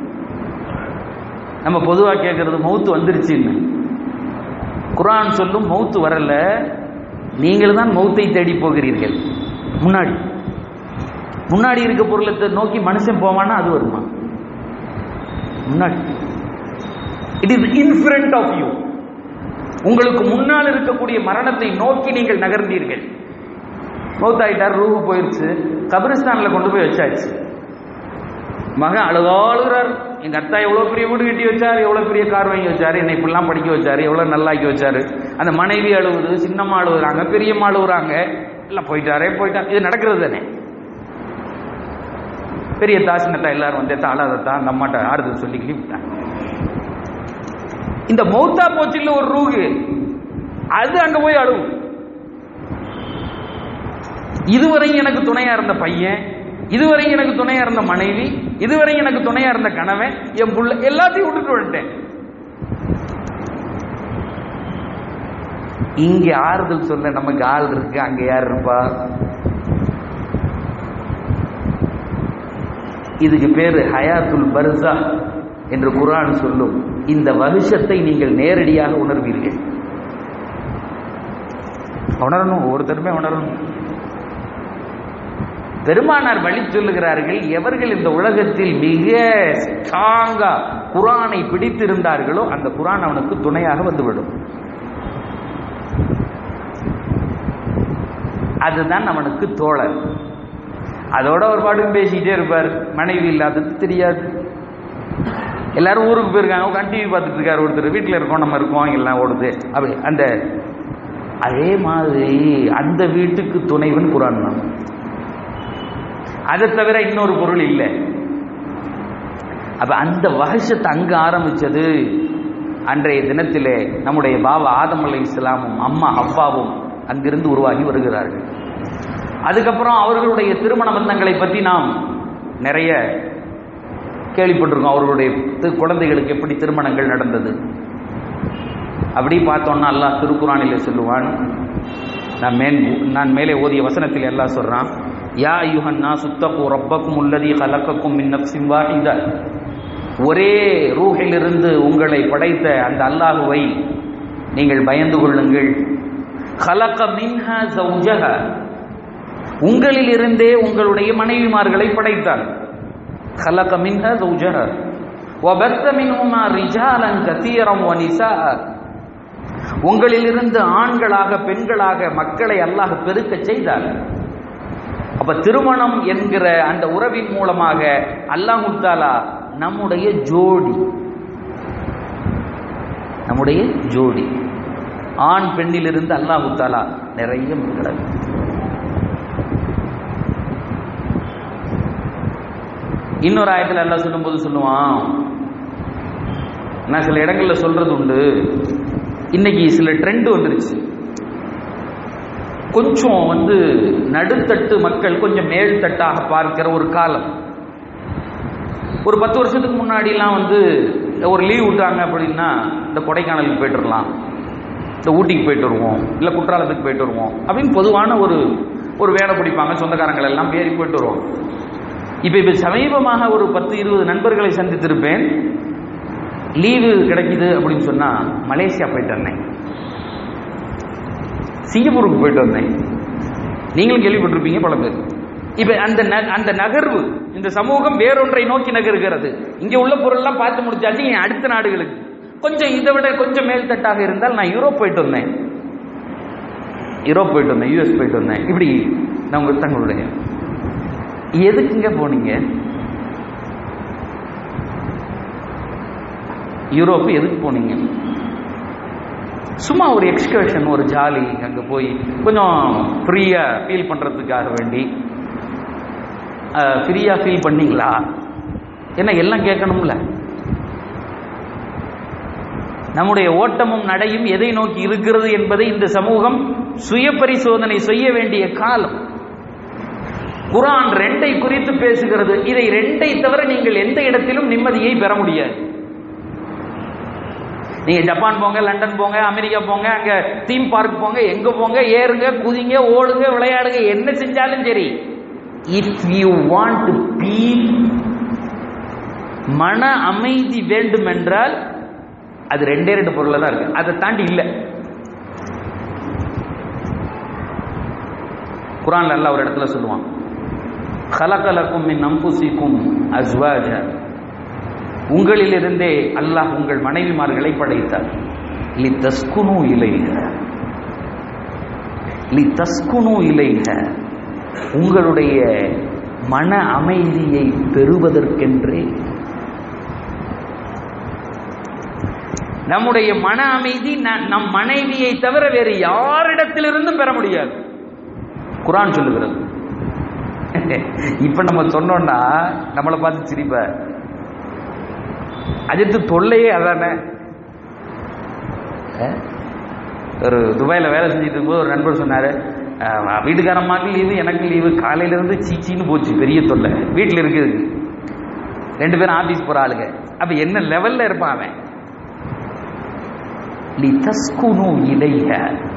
நம்ம பொதுவா கேட்கறது மௌத்து வந்துருச்சுன்னு குரான் சொல்லும் மௌத்து வரல நீங்கள் தான் மௌத்தை தேடி போகிறீர்கள் முன்னாடி முன்னாடி இருக்க பொருளத்தை நோக்கி மனுஷன் போவானா அது வருமா முன்னாடி it is in front of you உங்களுக்கு முன்னால் இருக்கக்கூடிய மரணத்தை நோக்கி நீங்கள் நகர்ந்தீர்கள் மௌத்தாயிட்டார் ரூஹு போயிருச்சு கபிரிஸ்தான்ல கொண்டு போய் வச்சாச்சு மகன் அழுகாளுகிறார் எங்க அத்தா எவ்வளவு பெரிய வீடு கட்டி வச்சாரு எவ்வளவு பெரிய கார் வாங்கி வச்சாரு என்னை இப்படிலாம் படிக்க வச்சாரு எவ்வளவு நல்லாக்கி வச்சாரு அந்த மனைவி அழுவுது சின்னம்மா அழுகுறாங்க பெரியம்மா அழுகுறாங்க எல்லாம் போயிட்டாரே போயிட்டார் இது நடக்கிறது தானே பெரிய தாசினத்தா எல்லாரும் வந்து தாளாதத்தா அந்த அம்மாட்ட ஆறுதல் சொல்லிக்கிட்டு விட்டாங்க இந்த மௌத்தா போச்சுல ஒரு ரூகு அது அங்க போய் அழுவும் இதுவரை எனக்கு துணையா இருந்த பையன் இதுவரை எனக்கு துணையா இருந்த மனைவி இதுவரை எனக்கு துணையா இருந்த கணவன் என் புள்ள எல்லாத்தையும் விட்டுட்டு வந்துட்டேன் இங்க ஆறுதல் சொல்ல நமக்கு ஆள் இருக்கு அங்க யார் இருப்பா இதுக்கு பேரு ஹயாத்துல் பர்சா என்று குரான் சொல்லும் இந்த வகுஷத்தை நீங்கள் நேரடியாக உணர்வீர்கள் உணரணும் ஒவ்வொருத்தருமே உணரணும் பெருமானார் வழி சொல்லுகிறார்கள் எவர்கள் இந்த உலகத்தில் மிக ஸ்ட்ராங்கா குரானை பிடித்திருந்தார்களோ அந்த குரான் அவனுக்கு துணையாக வந்துவிடும் அதுதான் அவனுக்கு தோழர் அதோட ஒரு பாட்டும் பேசிக்கிட்டே இருப்பார் மனைவி இல்லாதது தெரியாது எல்லாரும் ஊருக்கு போயிருக்காங்க உட்காந்து டிவி பார்த்துட்டு இருக்காரு ஒருத்தர் வீட்டில் இருக்கோம் நம்ம இருக்கோம் எல்லாம் ஓடுது அப்படி அந்த அதே மாதிரி அந்த வீட்டுக்கு துணைவன் குரான் தான் அதை தவிர இன்னொரு பொருள் இல்லை அப்ப அந்த வகசத்தை அங்க ஆரம்பிச்சது அன்றைய தினத்திலே நம்முடைய பாபா ஆதம் அலை இஸ்லாமும் அம்மா அப்பாவும் அங்கிருந்து உருவாகி வருகிறார்கள் அதுக்கப்புறம் அவர்களுடைய திருமண பந்தங்களை பற்றி நாம் நிறைய கேள்விப்பட்டிருக்கோம் அவர்களுடைய தி- குழந்தைகளுக்கு எப்படி திருமணங்கள் நடந்தது அப்படி பார்த்தோம்னா அல்லாஹ் திருக்குறானிலே சொல்லுவான் நான் மேன் நான் மேலே ஓதிய வசனத்தில் எல்லாம் சொல்றான் யா யுஹன்னா சுத்தகு ரப்பக்கும் உள்ளதி கலக்கக்கும் மின் நப்சின் வாஹிதா ஒரே ரூஹிலிருந்து உங்களை படைத்த அந்த அல்லாஹுவை நீங்கள் பயந்து கொள்ளுங்கள் கலக்க மின்ஹா ஜௌஜஹ உங்களிலிருந்தே உங்களுடைய மனைவிமார்களை படைத்தார் خلق منها زوجها وبث منهما رجالا كثيرا ونساء உங்களிலிருந்து ஆண்களாக பெண்களாக மக்களை அல்லாஹ் பெருக்க செய்தார் அப்ப திருமணம் என்கிற அந்த உறவின் மூலமாக அல்லாஹு தாலா நம்முடைய ஜோடி நம்முடைய ஜோடி ஆண் பெண்ணிலிருந்து அல்லாஹு தாலா நிறைய மக்களை இன்னொரு ஆயத்தில் எல்லாம் சொல்லும்போது சொல்லுவான் நான் சில இடங்கள்ல சொல்றது உண்டு இன்னைக்கு சில ட்ரெண்ட் வந்துருச்சு கொஞ்சம் வந்து நடுத்தட்டு மக்கள் கொஞ்சம் மேல்தட்டாக பார்க்கிற ஒரு காலம் ஒரு பத்து வருஷத்துக்கு முன்னாடிலாம் வந்து ஒரு லீவ் விட்டாங்க அப்படின்னா இந்த கொடைக்கானலுக்கு போயிட்டு வரலாம் இந்த ஊட்டிக்கு போயிட்டு வருவோம் இல்லை குற்றாலத்துக்கு போயிட்டு வருவோம் அப்படின்னு பொதுவான ஒரு ஒரு வேலை பிடிப்பாங்க சொந்தக்காரங்கள் எல்லாம் ஏறி போயிட்டு வருவோம் இப்போ இப்போ சமீபமாக ஒரு பத்து இருபது நண்பர்களை சந்தித்திருப்பேன் லீவு கிடைக்குது அப்படின்னு சொன்னா மலேசியா போயிட்டு வந்தேன் சிங்கப்பூருக்கு போயிட்டு வந்தேன் நீங்களும் கேள்விப்பட்டிருப்பீங்க பல பேர் இப்ப அந்த ந- அந்த நகர்வு இந்த சமூகம் வேறொன்றை நோக்கி நகருகிறது இங்க உள்ள பொருள்லாம் பார்த்து முடிச்சாச்சு என் அடுத்த நாடுகளுக்கு கொஞ்சம் இதை விட கொஞ்சம் மேல்தட்டாக இருந்தால் நான் யூரோப் போயிட்டு வந்தேன் யூரோப் போயிட்டு வந்தேன் யூஎஸ் போயிட்டு வந்தேன் இப்படி நான் உங்களுக்கு தங்களுடைய எதுக்குங்க போனீங்க யூரோப் எதுக்கு போனீங்க சும்மா ஒரு எக்ஸ்கர்ஷன் ஒரு ஜாலி அங்கே போய் கொஞ்சம் ஃப்ரீயாக ஃபீல் பண்ணுறதுக்காக வேண்டி ஃப்ரீயாக ஃபீல் பண்ணீங்களா என்ன எல்லாம் கேட்கணும்ல நம்முடைய ஓட்டமும் நடையும் எதை நோக்கி இருக்கிறது என்பதை இந்த சமூகம் சுய பரிசோதனை செய்ய வேண்டிய காலம் குரான் ரெண்டை குறித்து பேசுகிறது இதை ரெண்டை தவிர நீங்கள் எந்த இடத்திலும் நிம்மதியை பெற முடியாது நீங்க ஜப்பான் போங்க லண்டன் போங்க அமெரிக்கா போங்க அங்க தீம் பார்க் போங்க எங்க போங்க ஏறுங்க குதிங்க ஓடுங்க விளையாடுங்க என்ன செஞ்சாலும் சரி இஃப் யூ வாண்ட் பீஸ் மன அமைதி வேண்டும் என்றால் அது ரெண்டே ரெண்டு பொருள் தான் இருக்கு அதை தாண்டி இல்லை குரான்ல அல்லாஹ் ஒரு இடத்துல சொல்லுவான் கலகலக்கும் மின் நம்புசிக்கும் அஸ்வாஜ உங்களிலிருந்தே அல்லாஹ் உங்கள் மனைவிமார்களை படைத்தார் லி தஸ்குனு இலைக லி தஸ்குனு இலைக உங்களுடைய மன அமைதியை பெறுவதற்கென்றே நம்முடைய மன அமைதி ந- நம் மனைவியை தவிர வேறு யாரிடத்திலிருந்தும் பெற முடியாது குரான் சொல்லுகிறது இப்ப நம்ம சொன்னோம்னா நம்மளை பார்த்து சிரிப்ப அஜித்து தொல்லையே அதானே அஹ்? ஒரு துபாயில வேலை செஞ்சுட்டு இருக்கும்போது ஒரு நண்பர் சொன்னாரு அஹ், வீட்டுக்காரம்மாக்கு லீவு எனக்கு லீவு காலையில இருந்து சீச்சின்னு போச்சு பெரிய தொல்லை வீட்டில் இருக்குது ரெண்டு பேரும் ஆபீஸ் போற ஆளுங்க அப்ப என்ன லெவல்ல இருப்பான் அவன் லிதஸ்குனு இலைஹ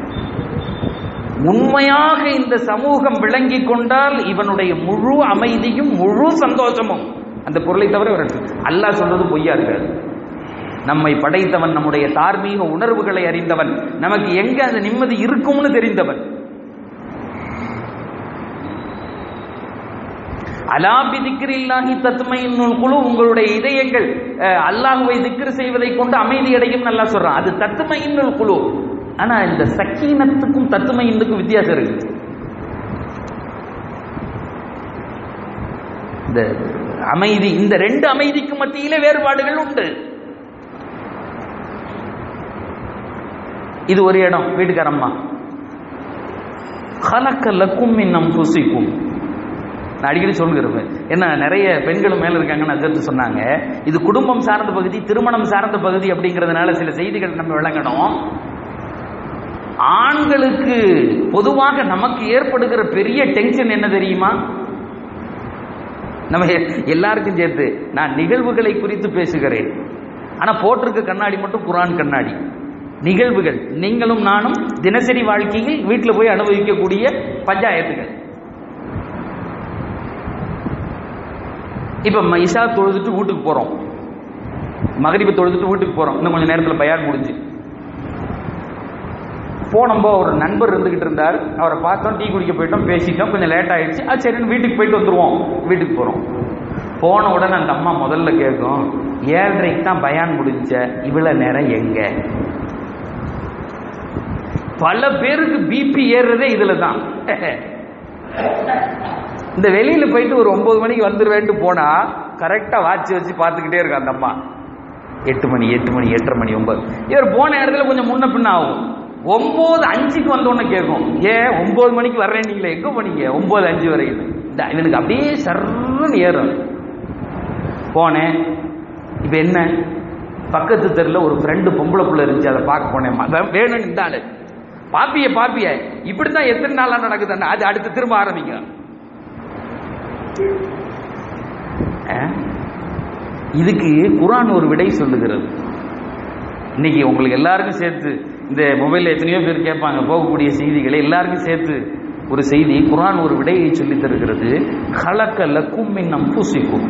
உண்மையாக இந்த சமூகம் விளங்கிக் கொண்டால் இவனுடைய முழு அமைதியும் முழு சந்தோஷமும் அந்த பொருளை தவிர வேற இடத்துல- அல்லாஹ் சொல்றது பொய்யா இருக்காது நம்மை படைத்தவன் நம்முடைய தார்மீக உணர்வுகளை அறிந்தவன் நமக்கு எங்க அந்த நிம்மதி இருக்கும்னு தெரிந்தவன் அலாபி திக்ரில்லாஹி தத்மையின்னுல் குழு உங்களுடைய இதயங்கள் அஹ், அல்லாஹ்வை திக்ர் செய்வதை கொண்டு அமைதி அடையும் நல்லா சொல்றான் அது தத்துமையின்னுல் குழு ஆனா இந்த சக்கீனத்துக்கும் தத்துமையின்னுக்கும் வித்தியாசம் இருக்கு இந்த அமைதி இந்த ரெண்டு அமைதிக்கு மத்தியிலே வேறுபாடுகள் உண்டு இது ஒரு இடம் வீட்டுக்காரம்மா கலக்க லக்கும் மின்னம் புசிக்கும் நான் அடிக்கடி சொல்கிறேன் என்ன நிறைய பெண்களும் மேல இருக்காங்கன்னு அஜர்த்து சொன்னாங்க இது குடும்பம் சார்ந்த பகுதி திருமணம் சார்ந்த பகுதி அப்படிங்கிறதுனால சில செய்திகள் நம்ம விளங்கணும் ஆண்களுக்கு பொதுவாக நமக்கு ஏற்படுகிற பெரிய டென்ஷன் என்ன தெரியுமா நம்ம எ- எல்லாருக்கும் சேர்த்து நான் நிகழ்வுகளை குறித்து பேசுகிறேன் ஆனா போட்டிருக்க கண்ணாடி மட்டும் குரான் கண்ணாடி நிகழ்வுகள் நீங்களும் நானும் தினசரி வாழ்க்கையில் வீட்டில் போய் அனுபவிக்கக்கூடிய பஞ்சாயத்துகள் இப்ப ம- இஷா தொழுதுட்டு வீட்டுக்கு போறோம் மகரிபை தொழுதுட்டு வீட்டுக்கு போறோம் இன்னும் கொஞ்சம் நேரத்தில் பயான் முடிஞ்சு போனப்போ ஒரு நண்பர் இருந்துகிட்டு இருந்தார் அவரை பார்த்தோம் டீ குடிக்க போயிட்டோம் பேசிட்டோம் கொஞ்சம் லேட் ஆயிடுச்சு அது சரின்னு வீட்டுக்கு போயிட்டு வந்துருவோம் வீட்டுக்கு போறோம் போன உடனே அந்த அம்மா முதல்ல கேட்கும் ஏழரைக்கு தான் பயான் முடிஞ்ச இவ்வளவு நேரம் எங்க பல பேருக்கு பிபி ஏறுறதே இதுல தான் இந்த வெளியில போயிட்டு ஒரு ஒன்பது மணிக்கு வந்துருவேன்ட்டு போனா கரெக்டா வாட்ச் வச்சு பார்த்துக்கிட்டே இருக்கு அந்த அம்மா எட்டு மணி எட்டு மணி எட்டரை மணி ஒன்பது இவர் போன இடத்துல கொஞ்சம் முன்ன பின்ன ஆகும் ஒன்பது அஞ்சுக்கு வந்தோன்னு கேட்கும் ஏன் ஒன்பது மணிக்கு வர்றேன் நீங்களே எங்க போனீங்க ஒன்பது அஞ்சு வரைக்கும் இந்த இவனுக்கு அப்படியே சர்ன்னு ஏறும் போனேன் இப்ப என்ன பக்கத்து தெருல ஒரு ஃப்ரெண்டு பொம்பளை புள்ள இருந்துச்சு அதை பார்க்க போனேன் அதான் வேணும்னு இந்த ஆளு பாப்பிய பாப்பிய இப்படித்தான் எத்தனை நாளா நடக்குதுன்னா அது அடுத்து திரும்ப ஆரம்பிங்க அஹ்? இதுக்கு குரான் ஒரு விடை சொல்லுகிறது இன்னைக்கு உங்களுக்கு எல்லாருக்கும் சேர்த்து இந்த மொபைல்ல எத்தனையோ பேர் கேட்பாங்க போகக்கூடிய செய்திகளை எல்லாருக்கும் சேர்த்து ஒரு செய்தி குரான் ஒரு விடையை சொல்லித் தருகிறது கலக்க லக்கும் மின் அம்புசிக்கும்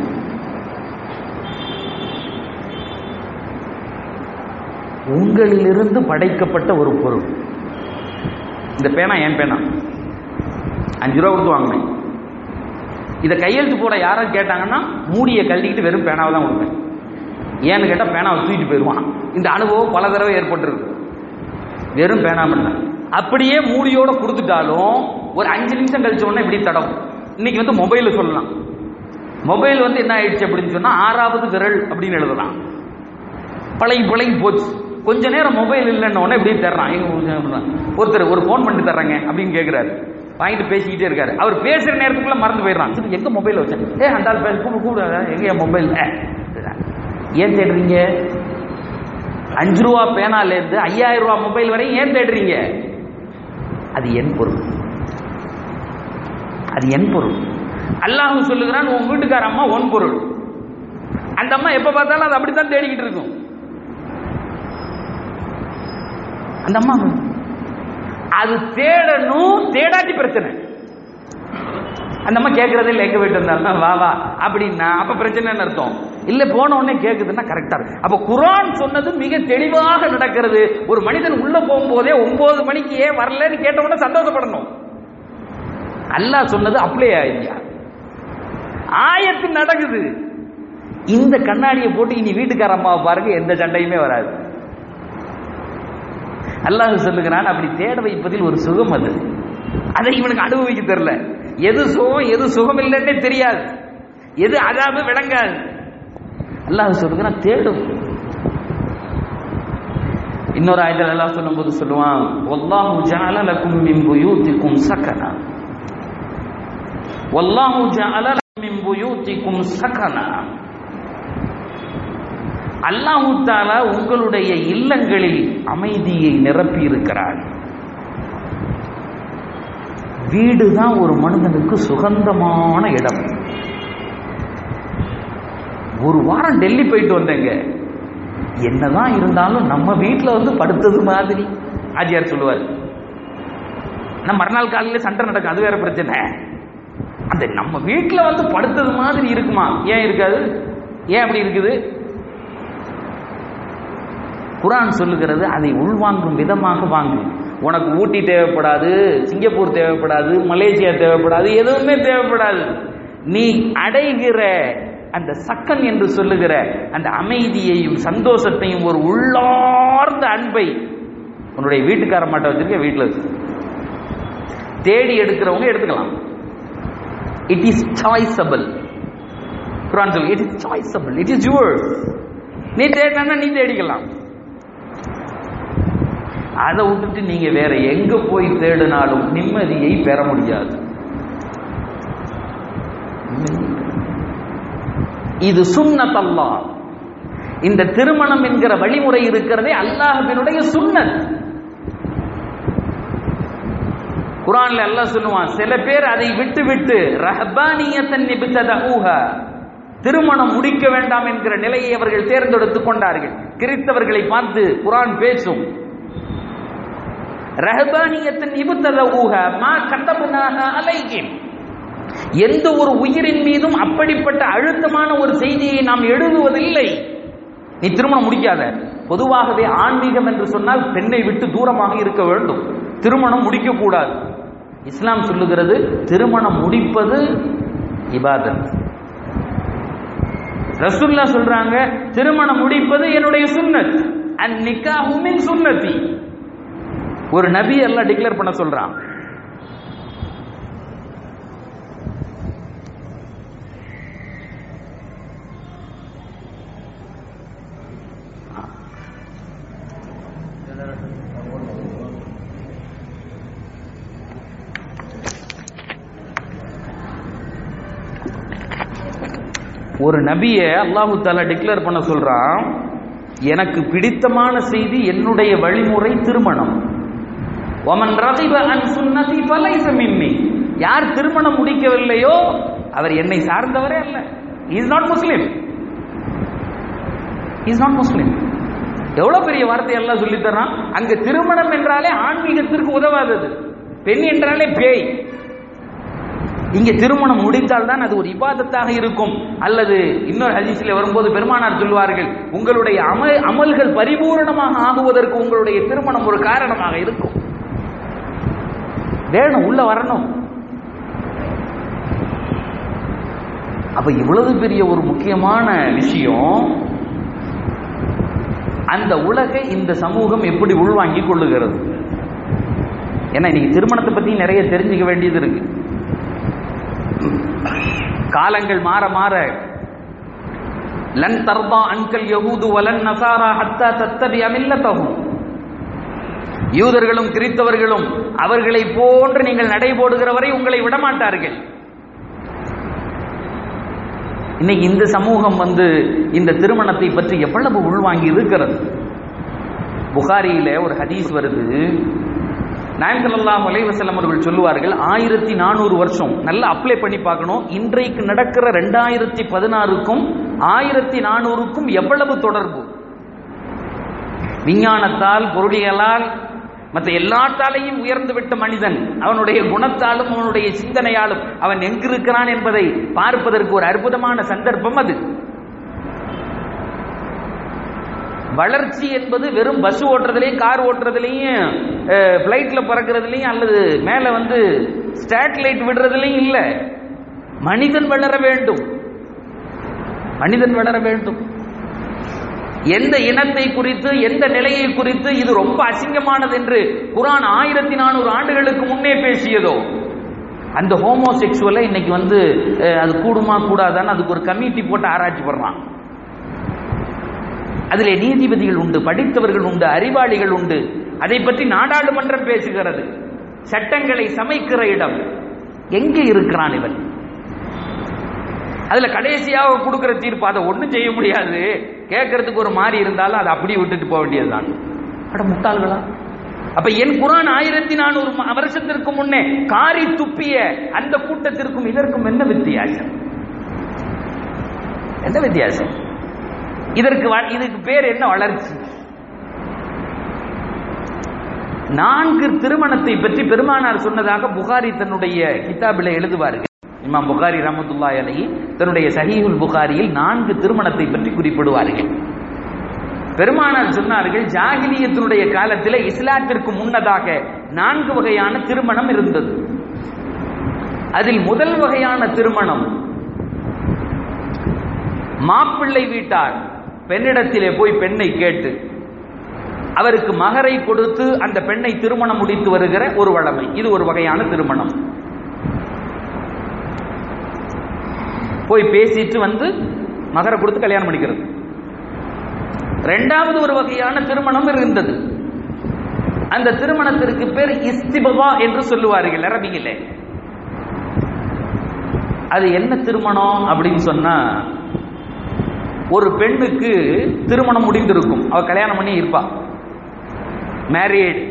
உங்களிலிருந்து படைக்கப்பட்ட ஒரு பொருள் இந்த பேனா என் பேனா அஞ்சு ரூபா கொடுத்து வாங்கினேன் இதை கையெழுத்து போட யாரும் கேட்டாங்கன்னா மூடியை கழட்டிக்கிட்டு வெறும் பேனாவை தான் கொடுப்பேன் ஏன்னு கேட்டால் பேனாவை தூக்கிட்டு போயிடுவான் இந்த அனுபவம் பல தடவை ஏற்பட்டிருக்கு வெறும் பேனா மட்டும் அப்படியே மூடியோட கொடுத்துட்டாலும் ஒரு அஞ்சு நிமிஷம் கழிச்ச உடனே இப்படி தடவும் இன்னைக்கு வந்து மொபைலில் சொல்லலாம் மொபைல் வந்து என்ன ஆயிடுச்சு அப்படின்னு சொன்னா ஆறாவது விரல் அப்படின்னு எழுதலாம் பழகி பழகி போச்சு கொஞ்ச நேரம் மொபைல் இல்லைன்ன உடனே இப்படி தர்றான் எங்க ஊ- ஒருத்தர் ஒரு ஃபோன் பண்ணி தர்றாங்க அப்படின்னு கேட்கிறாரு வாங்கிட்டு பேசிக்கிட்டே இருக்காரு அவர் பேசுற நேரத்துக்குள்ள மறந்து போயிடுறான் சரி, எங்க மொபைல் வச்சேன் ஏ அந்த ஆள் பேச கூப்பிடு கூப்பிடு எங்க என் மொபைல் ஏன் தேடுறீங்க அஞ்சு ரூபா பேனால இருந்து ஐயாயிரம் ரூபா மொபைல் வரை ஏன் தேடுறீங்க அது என் பொருள் அது என் பொருள் அல்லாஹ் சொல்லுகிறான் உன் வீட்டுக்கார அம்மா உன் பொருள் அந்த அம்மா எப்ப பார்த்தாலும் அது அப்படித்தான் தேடிக்கிட்டு இருக்கும் அந்த அம்மா அது தேடணும் தேடாட்டி பிரச்சனை அந்த அம்மா கேட்கறதே இல்லை எங்க போயிட்டு இருந்தாலும் வா வா அப்படின்னா அப்ப பிரச்சனைன்னு அர்த்தம் இல்ல போன உடனே கேக்குதுன்னா கரெக்டா இருக்கு அப்ப குரான் சொன்னது மிக தெளிவாக நடக்கிறது ஒரு மனிதன் உள்ள போகும்போதே ஒன்பது மணிக்கு ஏன் வரலன்னு கேட்ட உடனே சந்தோஷப்படணும் அல்லாஹ் சொன்னது அப்ளை ஆயிடுயா ஆயத்து நடக்குது இந்த கண்ணாடியை போட்டு இனி வீட்டுக்கார அம்மாவை பாருங்க எந்த சண்டையுமே வராது அல்லாஹ் சொல்லுகிறான் அப்படி தேட வைப்பதில் ஒரு சுகம் அது அதை இவனுக்கு அனுபவிக்க தெரியல எது சுகம் எது சுகம் இல்லைன்னே தெரியாது எது அதாவது விளங்காது அல்லாஹ் சொல்லுகிறான் தேடும் இன்னொரு ஆயத்தில் அல்லாஹ் சொல்லும்போது சொல்லுவான் வல்லாஹு ஜஅல லக்கும் மின் புயூத்திக்கும் சக்கனா வல்லாஹு ஜஅல லக்கும் மின் புயூத்திக்கும் சக்கனா அல்லாஹு தாலா உங்களுடைய இல்லங்களில் அமைதியை நிரப்பி இருக்கிறார் வீடு தான் ஒரு மனிதனுக்கு சுகந்தமான இடம் ஒரு வாரம் டெல்லி போயிட்டு வந்தேங்க என்னதான் இருந்தாலும் நம்ம வீட்டில் வந்து படுத்தது மாதிரி ஆஜியார் சொல்லுவார் நம்ம மறுநாள் காலையில் சண்டை நடக்கும் அது வேற பிரச்சனை அந்த நம்ம வீட்டில் வந்து படுத்தது மாதிரி இருக்குமா ஏன் இருக்காது ஏன் அப்படி இருக்குது குரான் சொல்லுகிறது அதை உள்வாங்கும் விதமாக வாங்கு உனக்கு ஊட்டி தேவைப்படாது சிங்கப்பூர் தேவைப்படாது மலேசியா தேவைப்படாது எதுவுமே தேவைப்படாது நீ அடைகிற அந்த சக்கன் என்று சொல்லுகிற அந்த அமைதியையும் சந்தோஷத்தையும் ஒரு உள்ளார்ந்த அன்பை உன்னுடைய வீட்டுக்கார மாட்ட வச்சிருக்க வீட்டில் வச்சு தேடி எடுக்கிறவங்க எடுத்துக்கலாம் இட் இஸ் சாய்ஸபிள் குரான் சொல்லு it is choiceable it is your நீ தேடினா நீ தேடிக்கலாம் அதை விட்டுட்டு நீங்க வேற எங்க போய் தேடினாலும் நிம்மதியை பெற முடியாது இது சுன்னத் அல்லாஹ் இந்த திருமணம் என்கிற வழிமுறை இருக்கிறதே அல்லாஹ்வினுடைய சுன்னத் குரான்ல அல்லாஹ் சொல்லுவான் சில பேர் அதை விட்டு விட்டு ரஹபானியத்தன் நிபித்ததூஹா திருமணம் முடிக்க வேண்டாம் என்கிற நிலையை அவர்கள் தேர்ந்தெடுத்துக் கொண்டார்கள் கிறிஸ்தவர்களை பார்த்து குரான் பேசும் ரஹபானியத்தின் இபுத்ததூக மா கத்தபுனாக அலைகின் எந்த ஒரு உயிரின் மீதும் அப்படிப்பட்ட அழுத்தமான ஒரு செய்தியை நாம் எழுதுவதில்லை நீ திருமணம் முடிக்காத பொதுவாகவே ஆன்மீகம் என்று சொன்னால் பெண்ணை விட்டு தூரமாக இருக்க வேண்டும் திருமணம் முடிக்க கூடாது இஸ்லாம் சொல்லுகிறது திருமணம் முடிப்பது இபாதத் ரசுல்லா சொல்றாங்க திருமணம் முடிப்பது என்னுடைய சுன்னத் அண்ட் நிக்காஹு மின் சுன்னதி ஒரு நபி எல்லாம் டிக்ளேர் பண்ண சொல்றான் ஒரு நபியை அல்லாஹு தாலா டிக்ளேர் பண்ண சொல்றான் எனக்கு பிடித்தமான செய்தி என்னுடைய வழிமுறை திருமணம் ஒமன் ரதிப அன் சுன்னதி பலைச மின்னி யார் திருமணம் முடிக்கவில்லையோ அவர் என்னை சார்ந்தவரே அல்ல is not Muslim is not Muslim எவ்வளவு பெரிய வார்த்தை எல்லாம் சொல்லி தர்றான் அங்க திருமணம் என்றாலே ஆன்மீகத்திற்கு உதவாதது பெண் என்றாலே பேய் இங்க திருமணம் முடித்தால் தான் அது ஒரு இபாதத்தாக இருக்கும் அல்லது இன்னொரு ஹதீஸில் வரும்போது பெருமானார் சொல்வார்கள் உங்களுடைய அமல் அமல்கள் பரிபூரணமாக ஆகுவதற்கு உங்களுடைய திருமணம் ஒரு காரணமாக இருக்கும் வேணும் உள்ள வரணும் அப்ப இவ்வளவு பெரிய ஒரு முக்கியமான விஷயம் அந்த உலகை இந்த சமூகம் எப்படி உள்வாங்கி கொள்ளுகிறது ஏன்னா இன்னைக்கு திருமணத்தை பத்தி நிறைய தெரிஞ்சுக்க வேண்டியது இருக்கு காலங்கள் மாற மாற லன் தர்பா அன்கல் யஹூது வலன் நசாரா ஹத்தா தத்தபி அமில்லத்தகும் யூதர்களும் கிறிஸ்தவர்களும் அவர்களை போன்று நீங்கள் நடைபோடுகிற வரை உங்களை விடமாட்டார்கள் இன்னைக்கு இந்த சமூகம் வந்து இந்த திருமணத்தை பற்றி எவ்வளவு உள்வாங்கி இருக்கிறது புகாரியில ஒரு ஹதீஸ் வருது நாயம் ஸல்லல்லாஹு அலைஹி வஸல்லம் அவர்கள் சொல்லுவார்கள் ஆயிரத்தி நானூறு வருஷம் நல்லா அப்ளை பண்ணி பார்க்கணும் இன்றைக்கு நடக்கிற ரெண்டாயிரத்தி பதினாறுக்கும் ஆயிரத்தி நானூறுக்கும் எவ்வளவு தொடர்பு விஞ்ஞானத்தால் பொருளியலால் மற்ற எல்லாத்தாலையும் உயர்ந்து விட்ட மனிதன் அவனுடைய குணத்தாலும் அவனுடைய சிந்தனையாலும் அவன் எங்கிருக்கிறான் என்பதை பார்ப்பதற்கு ஒரு அற்புதமான சந்தர்ப்பம் அது வளர்ச்சி என்பது வெறும் பஸ் ஓட்டுறதுலையும் கார் ஓட்டுறதுலையும் ஃப்ளைட்டில் பறக்கிறதுலையும் அல்லது மேலே வந்து ஸ்டேட்லைட் விடுறதுலயும் இல்ல மனிதன் வளர வேண்டும் மனிதன் வளர வேண்டும் எந்த இனத்தை குறித்து எந்த நிலையை குறித்து இது ரொம்ப அசிங்கமானது என்று குரான் ஆயிரத்தி நானூறு ஆண்டுகளுக்கு முன்னே பேசியதோ அந்த ஹோமோசெக்சுவலை இன்னைக்கு வந்து அஹ், அது கூடுமா கூடாதான்னு அதுக்கு ஒரு கமிட்டி போட்டு ஆராய்ச்சி பண்றான் அதிலே நீதிபதிகள் உண்டு படித்தவர்கள் உண்டு அறிவாளிகள் உண்டு அதை பற்றி நாடாளுமன்றம் பேசுகிறது சட்டங்களை சமைக்கிற இடம் எங்கே இருக்கிறான் இவன் அதுல கடைசியாக கொடுக்கிற தீர்ப்பு அதை ஒண்ணும் செய்ய முடியாது கேட்கறதுக்கு ஒரு மாதிரி இருந்தாலும் அதை அப்படியே விட்டுட்டு போக வேண்டியதுதான் அட முட்டாள்களா அப்ப என் குரான் ஆயிரத்தி நானூறு ம- வருஷத்திற்கு முன்னே காரி துப்பிய அந்த கூட்டத்திற்கும் இதற்கும் என்ன வித்தியாசம் என்ன வித்தியாசம் இதற்கு வ- இதுக்கு பேர் என்ன வளர்ச்சி நான்கு திருமணத்தை பற்றி பெருமானார் சொன்னதாக புகாரி தன்னுடைய கிதாபில் எழுதுவார்கள் இமாம் புகாரி ரஹமத்துல்லாஹி அலைஹி தன்னுடைய சஹீஹுல் புகாரியில் நான்கு திருமணத்தை பற்றி குறிப்பிடுவார்கள் பெருமானார் சொன்னார்கள் ஜாகிலியத்தினுடைய காலத்தில் இஸ்லாத்திற்கு முன்னதாக நான்கு வகையான திருமணம் இருந்தது அதில் முதல் வகையான திருமணம் மாப்பிள்ளை வீட்டார் பெண்ணிடத்திலே போய் பெண்ணை கேட்டு அவருக்கு மகரை கொடுத்து அந்த பெண்ணை திருமணம் முடித்து வருகிற ஒரு வழமை இது ஒரு வகையான திருமணம் போய் பேசிட்டு வந்து மகரை கொடுத்து கல்யாணம் பண்ணிக்கிறது ரெண்டாவது ஒரு வகையான திருமணம் இருந்தது அந்த திருமணத்திற்கு பேர் இஸ்திபவா என்று சொல்லுவார்கள் அரபியிலே அது என்ன திருமணம் அப்படின்னு சொன்னா ஒரு பெண்ணுக்கு திருமணம் முடிந்திருக்கும் அவ கல்யாணம் பண்ணி இருப்பா மேரீட்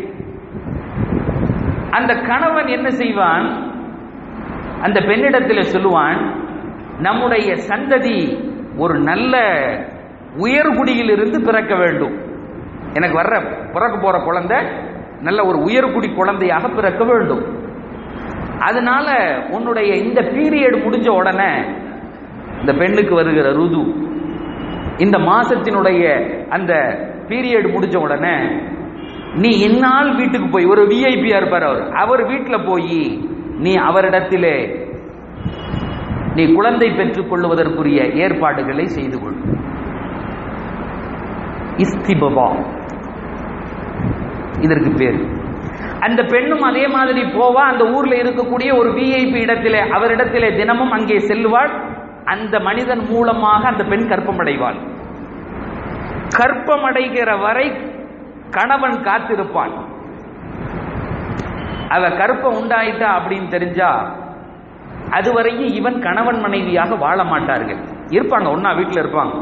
அந்த கணவன் என்ன செய்வான் அந்த பெண்ணிடத்தில் சொல்லுவான் நம்முடைய சந்ததி ஒரு நல்ல உயர்குடியிலிருந்து பிறக்க வேண்டும் எனக்கு வர்ற பிறக்க போற குழந்தை நல்ல ஒரு உயர்குடி குழந்தையாக பிறக்க வேண்டும் அதனால உன்னுடைய இந்த பீரியட் முடிஞ்ச உடனே இந்த பெண்ணுக்கு வருகிற ருது இந்த மாசத்தினுடைய அந்த பீரியட் முடிஞ்ச உடனே நீ இந்நாள் வீட்டுக்கு போய் ஒரு விஐபியா இருப்பார் அவர் அவர் வீட்டில் போய் நீ அவரிடத்திலே நீ குழந்தை பெற்றுக் கொள்வதற்குரிய ஏற்பாடுகளை செய்து கொள் இஸ்திபவா இதற்கு பேர் அந்த பெண்ணும் அதே மாதிரி போவா அந்த ஊர்ல இருக்கக்கூடிய ஒரு விஐபி இடத்திலே அவரிடத்திலே தினமும் அங்கே செல்வாள் அந்த மனிதன் மூலமாக அந்த பெண் கற்பமடைவாள் கற்பமடைகிற வரை கணவன் காத்திருப்பான் அவ கற்பம் உண்டாயிட்டா அப்படின்னு தெரிஞ்சா அதுவரையும் இவன் கணவன் மனைவியாக வாழ மாட்டார்கள் இருப்பாங்க ஒன்னா வீட்டில் இருப்பாங்க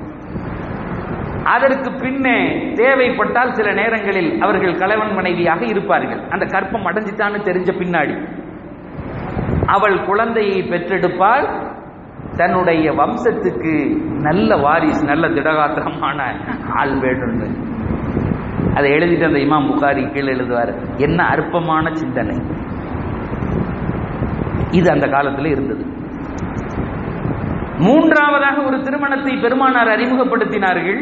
அதற்கு பின்னே தேவைப்பட்டால் சில நேரங்களில் அவர்கள் கணவன் மனைவியாக இருப்பார்கள் அந்த கற்பம் அடைஞ்சிட்டான்னு தெரிஞ்ச பின்னாடி அவள் குழந்தையை பெற்றெடுப்பால் தன்னுடைய வம்சத்துக்கு நல்ல வாரிசு நல்ல திடகாத்திரமான ஆள் வேணும்னு அதை எழுதிட்டு அந்த இமாம் புகாரி கீழே எழுதுவார் என்ன அற்பமான சிந்தனை இது அந்த காலத்தில் இருந்தது மூன்றாவதாக ஒரு திருமணத்தை பெருமானார் அறிமுகப்படுத்தினார்கள்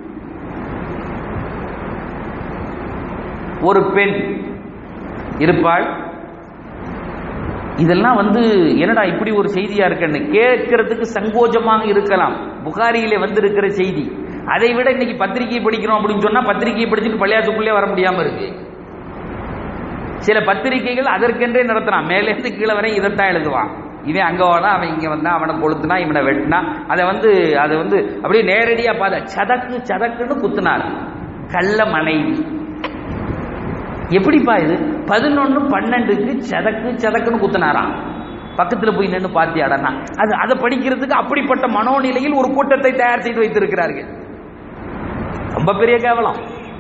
ஒரு பெண் இருப்பாள் இதெல்லாம் வந்து என்னடா இப்படி ஒரு செய்தியா இருக்குன்னு கேட்கறதுக்கு சங்கோஜமாக இருக்கலாம் புகாரியிலே வந்திருக்கிற செய்தி அதை விட இன்னைக்கு பத்திரிகை படிக்கிறோம் அப்படின்னு சொன்னா பத்திரிகையை படிச்சுட்டு பள்ளியாத்துக்குள்ளே வர முடியாம இருக்கு சில பத்திரிகைகள் அதற்கென்றே நடத்துறான் மேலேருந்து கீழே வரை இதைத்தான் எழுதுவான் இவன் அங்க வாடா அவன் இங்க வந்தா அவனை கொளுத்துனா இவனை வெட்டினா அதை வந்து அதை வந்து அப்படியே நேரடியா பார்த்த சதக்கு சதக்குன்னு குத்துனார் கள்ள மனைவி எப்படிப்பா இது பதினொன்னு பன்னெண்டுக்கு சதக்கு சதக்குன்னு குத்துனாராம் பக்கத்துல போய் நின்று பாத்தியாடனா அது அதை படிக்கிறதுக்கு அப்படிப்பட்ட மனோநிலையில் ஒரு கூட்டத்தை தயார் செய்து வைத்திருக்கிறார்கள் ரொம்ப பெரிய கேவலம்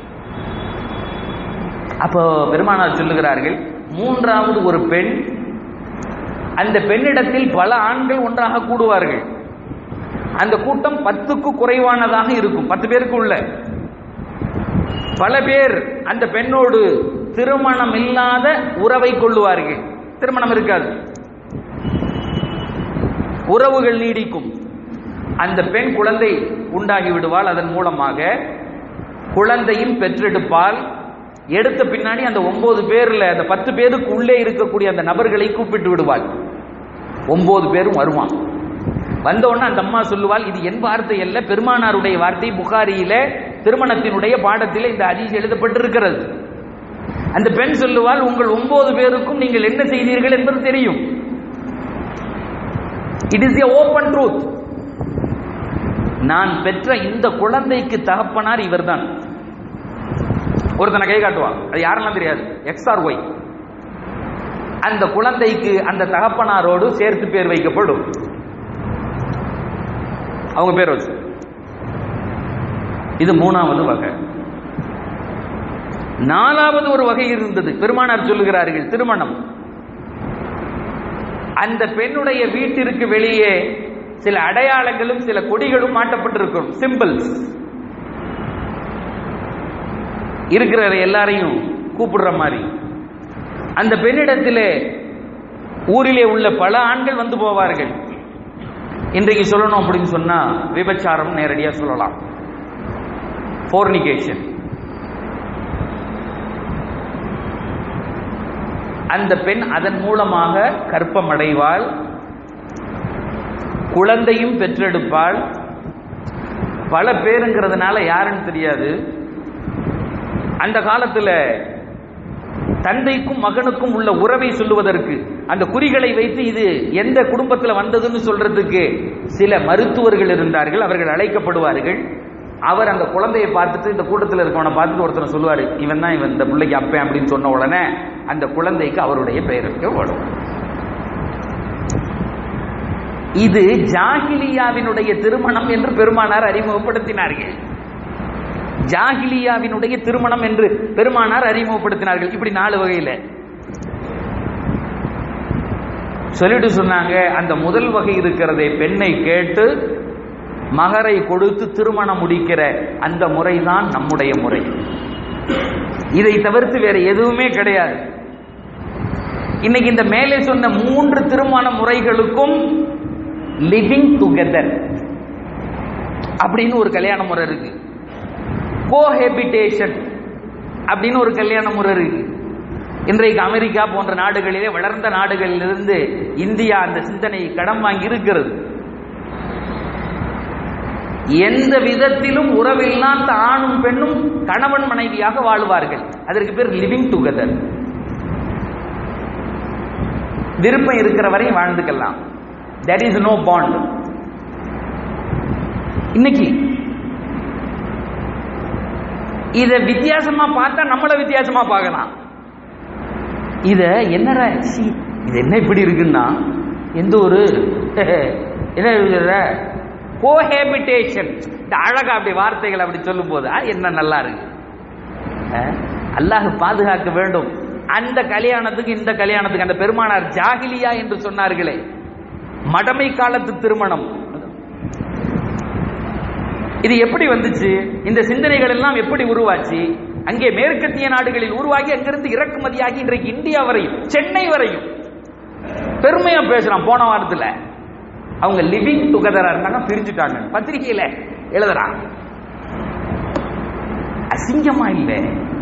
அப்போ பெருமானார் சொல்லுகிறார்கள் மூன்றாவது ஒரு பெண் அந்த பெண்ணிடத்தில் பல ஆண்கள் ஒன்றாக கூடுவார்கள் அந்த கூட்டம் பத்துக்கு குறைவானதாக இருக்கும் பத்து பேருக்கு உள்ள பல பேர் அந்த பெண்ணோடு திருமணம் இல்லாத உறவை கொள்ளுவார்கள் திருமணம் இருக்காது உறவுகள் நீடிக்கும் அந்த பெண் குழந்தை உண்டாகி விடுவாள் அதன் மூலமாக குழந்தையும் பெற்றெடுப்பால் எடுத்த பின்னாடி அந்த ஒன்பது பேர்ல அந்த பத்து பேருக்கு உள்ளே இருக்கக்கூடிய அந்த நபர்களை கூப்பிட்டு விடுவாள் ஒன்பது பேரும் வருவான் வந்த உடனே அந்த அம்மா சொல்லுவாள் இது என் வார்த்தை அல்ல பெருமானாருடைய வார்த்தை புகாரியில திருமணத்தினுடைய பாடத்திலே இந்த அதிசயம் எழுதப்பட்டிருக்கிறது அந்த பெண் சொல்லுவாள் உங்கள் ஒன்பது பேருக்கும் நீங்கள் என்ன செய்தீர்கள் என்பது தெரியும் it is a open truth நான் பெற்ற இந்த குழந்தைக்கு தகப்பனார் இவர்தான் ஒருத்தனை கை காட்டுவான் அது யாரெல்லாம் தெரியாது எக்ஸ் ஆர் ஒய் அந்த குழந்தைக்கு அந்த தகப்பனாரோடு சேர்த்து பேர் வைக்கப்படும் அவங்க பேர் வச்சு இது மூணாவது வகை நாலாவது ஒரு வகை இருந்தது பெருமானார் சொல்லுகிறார்கள் திருமணம் அந்த பெண்ணுடைய வீட்டிற்கு வெளியே சில அடையாளங்களும் சில கொடிகளும் மாட்டப்பட்டிருக்கும் சிம்பிள்ஸ் இருக்கிற எல்லாரையும் கூப்பிடுற மாதிரி அந்த பெண்ணிடத்திலே ஊரிலே உள்ள பல ஆண்கள் வந்து போவார்கள் இன்றைக்கு சொல்லணும் அப்படின்னு சொன்னா விபச்சாரம் நேரடியா சொல்லலாம் ஃபோர்னிகேஷன் அந்த பெண் அதன் மூலமாக கற்பம் அடைவாள் குழந்தையும் பெற்றெடுப்பாள் பல பேருங்கிறதுனால யாருன்னு தெரியாது அந்த காலத்துல தந்தைக்கும் மகனுக்கும் உள்ள உறவை சொல்லுவதற்கு அந்த குறிகளை வைத்து இது எந்த குடும்பத்தில் வந்ததுன்னு சொல்றதுக்கு சில மருத்துவர்கள் இருந்தார்கள் அவர்கள் அழைக்கப்படுவார்கள் அவர் அந்த குழந்தையை பார்த்துட்டு இந்த கூட்டத்தில் இருக்கவனை பார்த்துட்டு ஒருத்தர் சொல்லுவார் இவன் தான் இவன் இந்த பிள்ளைக்கு அப்பேன் அப்படின்னு சொன்ன உடனே அந்த குழந்தைக்கு அவருடைய பெயர் வைக்கப்படும் இது ஜாகிலியாவினுடைய திருமணம் என்று பெருமானார் அறிமுகப்படுத்தினார்கள் ஜாகிலியாவினுடைய திருமணம் என்று பெருமானார் அறிமுகப்படுத்தினார்கள் இப்படி நாலு வகையில சொல்லிட்டு சொன்னாங்க அந்த முதல் வகை இருக்கிறதே பெண்ணை கேட்டு மகரை கொடுத்து திருமணம் முடிக்கிற அந்த முறைதான் நம்முடைய முறை இதை தவிர்த்து வேற எதுவுமே கிடையாது இன்னைக்கு இந்த மேலே சொன்ன மூன்று திருமண முறைகளுக்கும் லிவிங் டுகெதர் அப்படின்னு ஒரு கல்யாண முறை இருக்கு கோஹெபிடேஷன் அப்படின்னு ஒரு கல்யாண முறை இருக்கு இன்றைக்கு அமெரிக்கா போன்ற நாடுகளிலே வளர்ந்த நாடுகளிலிருந்து இந்தியா அந்த சிந்தனையை கடன் வாங்கி இருக்கிறது எந்த விதத்திலும் உறவில்லாத ஆணும் பெண்ணும் கணவன் மனைவியாக வாழ்வார்கள் அதற்கு பேர் லிவிங் டுகெதர் விருப்பம் இருக்கிற வரை வாழ்ந்துக்கலாம் தட் இஸ் நோ பாண்ட் இன்னைக்கு இத வித்தியாசமா பார்த்தா நம்மள வித்தியாசமா பார்க்கலாம் இத என்னடா சீ, இது என்ன இப்படி இருக்குன்னா எந்த ஒரு என்ன எழுதுற கோஹேபிட்டேஷன் இந்த அழகா அப்படி வார்த்தைகள் அப்படி சொல்லும் போது ஆ, என்ன நல்லா இருக்கு அஹ், அல்லாஹ் பாதுகாக்க வேண்டும் அந்த கல்யாணத்துக்கு இந்த கல்யாணத்துக்கு அந்த பெருமானார் ஜாகிலியா என்று சொன்னார்களே மடமை காலத்து திருமணம் இது எப்படி வந்துச்சு இந்த சிந்தனைகள் எல்லாம் எப்படி உருவாச்சு அங்கே மேற்கத்திய நாடுகளில் உருவாகி அங்கிருந்து இறக்குமதியாகி இன்றைக்கு இந்தியா வரையும் சென்னை வரையும் பெருமையா பேசுறான் போன வாரத்துல அவங்க லிவிங் டுகெதரா இருந்தாங்க பிரிஞ்சுட்டாங்க பத்திரிகையில எழுதுறான் அசிங்கமா இல்லை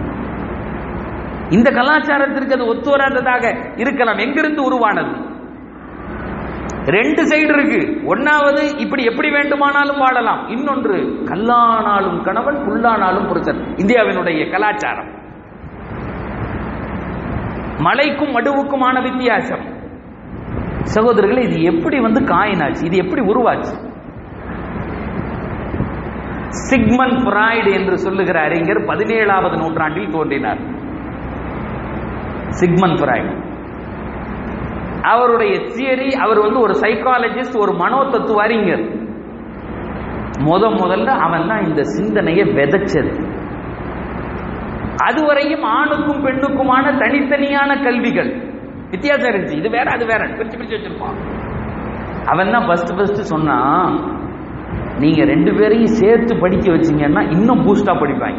இந்த கலாச்சாரத்திற்கு அது ஒத்து வராததாக இருக்கலாம் எங்கிருந்து உருவானது ரெண்டு சைடு இருக்கு ஒன்னாவது இப்படி எப்படி வேண்டுமானாலும் வாழலாம் இன்னொன்று கல்லானாலும் கணவன் புல்லானாலும் புருஷன் இந்தியாவினுடைய கலாச்சாரம் மலைக்கும் மடுவுக்குமான வித்தியாசம் சகோதரர்களே இது எப்படி வந்து காயினாச்சு இது எப்படி உருவாச்சு சிக்மன் ஃப்ராய்டு என்று சொல்லுகிற அறிஞர் பதினேழாவது நூற்றாண்டில் தோன்றினார் சிக்மன் ஃப்ராய்டு அவருடைய தியரி அவர் வந்து ஒரு சைக்காலஜிஸ்ட் ஒரு மனோ தத்துவ அறிஞர் முத முதல்ல அவன் தான் இந்த சிந்தனையை விதைச்சது அதுவரையும் ஆணுக்கும் பெண்ணுக்குமான தனித்தனியான கல்விகள் வித்தியாசம் இருந்துச்சு இது வேற அது வேற பிரிச்சு பிரிச்சு வச்சிருப்பான் அவன் தான் ஃபர்ஸ்ட் ஃபர்ஸ்ட் சொன்னான் நீங்க ரெண்டு பேரையும் சேர்த்து படிக்க வச்சீங்கன்னா இன்னும் பூஸ்டா படிப்பாங்க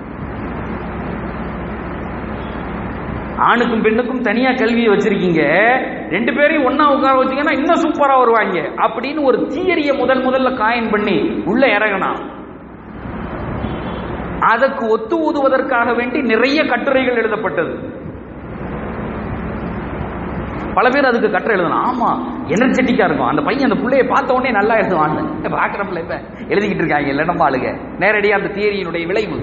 ஆணுக்கும் பெண்ணுக்கும் தனியா கல்வியை வச்சிருக்கீங்க ரெண்டு பேரையும் ஒண்ணா உட்கார வச்சீங்கன்னா இன்னும் சூப்பரா வருவாங்க அப்படின்னு ஒரு தியரிய முதல் முதல்ல காயின் பண்ணி உள்ள இறங்கினான் அதற்கு ஒத்து ஊதுவதற்காக வேண்டி நிறைய கட்டுரைகள் எழுதப்பட்டது பல பேர் அதுக்கு கட்டுரை எழுதணும் ஆமா எனர்ஜெட்டிக்கா இருக்கும் அந்த பையன் அந்த பிள்ளைய பார்த்த உடனே நல்லா எழுதுவான் பாக்குறப்பல இப்ப எழுதிக்கிட்டு இருக்காங்க இல்ல நம்ம ஆளுங்க நேரடியா அந்த தியரியினுடைய விளைவு